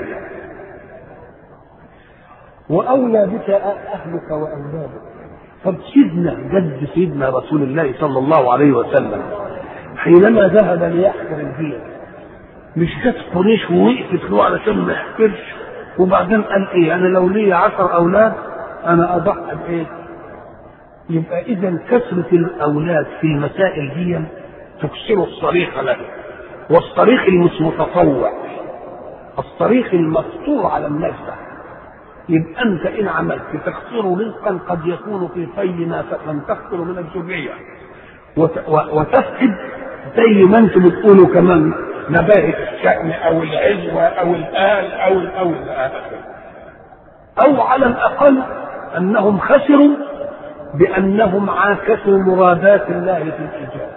وأولى بك أهلك وأولادك طب سيدنا جد سيدنا رسول الله صلى الله عليه وسلم حينما ذهب ليحفر البيت مش جت قريش ووقفت له علشان ما يحفرش وبعدين قال ايه انا لو لي عشر اولاد انا اضحي بايه يبقى اذا كثره الاولاد في المسائل دي تكسر الصريخ له والصريخ المش متطوع الصريخ المفطور على الناس يبقى انت ان عملت تكسر رزقا قد يكون في في ما لم تكسر من الذريه وتفقد زي ما انتم بتقولوا كمان نباهة الشأن او العزوة او الآل او ال او ال او على الاقل انهم خسروا بانهم عاكسوا مرادات الله في الايجاب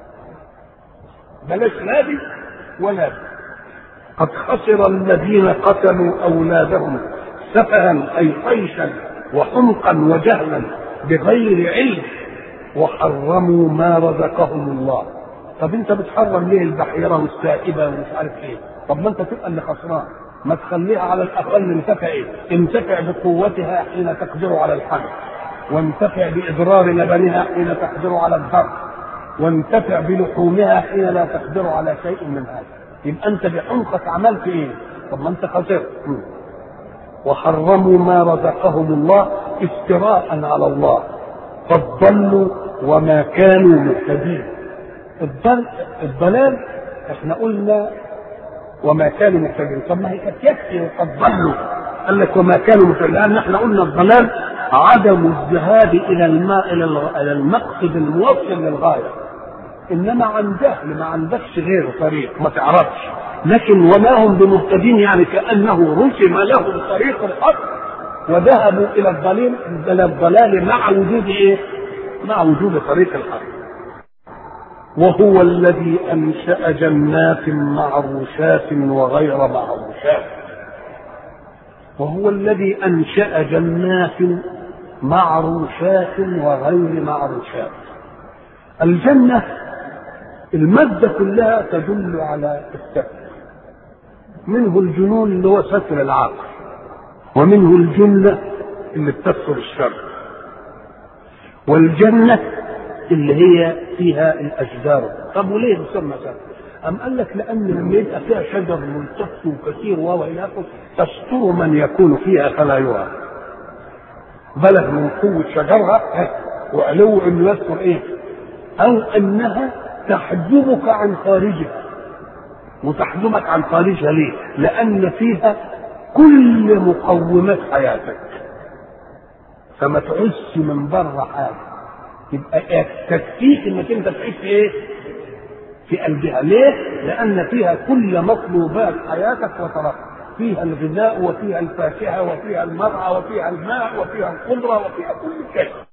بلاش لا دي ولا دي قد خسر الذين قتلوا اولادهم سفها اي طيشا وحمقا وجهلا بغير علم وحرموا ما رزقهم الله طب انت بتحرم ليه البحيره والسائبه ومش عارف ايه طب ما انت تبقى اللي خسران ما تخليها على الاقل انتفع ايه انتفع بقوتها حين تقدر على الحمل وانتفع باضرار لبنها حين تقدر على الضرب وانتفع بلحومها حين لا تقدر على شيء من هذا يبقى انت بحمقك عملت ايه طب ما انت خسرت وحرموا ما رزقهم الله افتراء على الله قد ضلوا وما كانوا مهتدين الضل الضلال احنا قلنا وما كانوا مهتدين طب ما هي كانت يكفي وقد ضلوا قال لك وما كانوا مهتدين لان احنا قلنا الضلال عدم الذهاب الى الماء الى المقصد الموصل للغايه انما عن جهل ما عندكش غير طريق ما تعرفش لكن وما هم بمهتدين يعني كانه رسم لهم طريق الحق وذهبوا الى الضلال الى الضلال مع وجود ايه؟ مع وجود طريق الحق. وهو الذي انشا جنات معروشات وغير معروشات. وهو الذي انشا جنات معروشات وغير معروشات. الجنه الماده كلها تدل على الستر. منه الجنون اللي هو ستر العقل. ومنه الجملة اللي بتستر الشر والجنة اللي هي فيها الأشجار طب وليه تسمى شجر؟ أم قال لك لأن لما يبقى فيها شجر ملتف وكثير وإلى آخره تستر من يكون فيها فلا يرى بلغ من قوة شجرها وعلو انه يذكر ايه؟ او انها تحجبك عن خارجها وتحجبك عن خارجها ليه؟ لان فيها كل مقومات حياتك فما تعيش من بره حاجه يبقى تكفيك انك انت تعيش في ايه؟ في قلبها ليه؟ لان فيها كل مطلوبات حياتك وترفع فيها الغذاء وفيها الفاكهه وفيها المرعى وفيها الماء وفيها الخضره وفيها كل شيء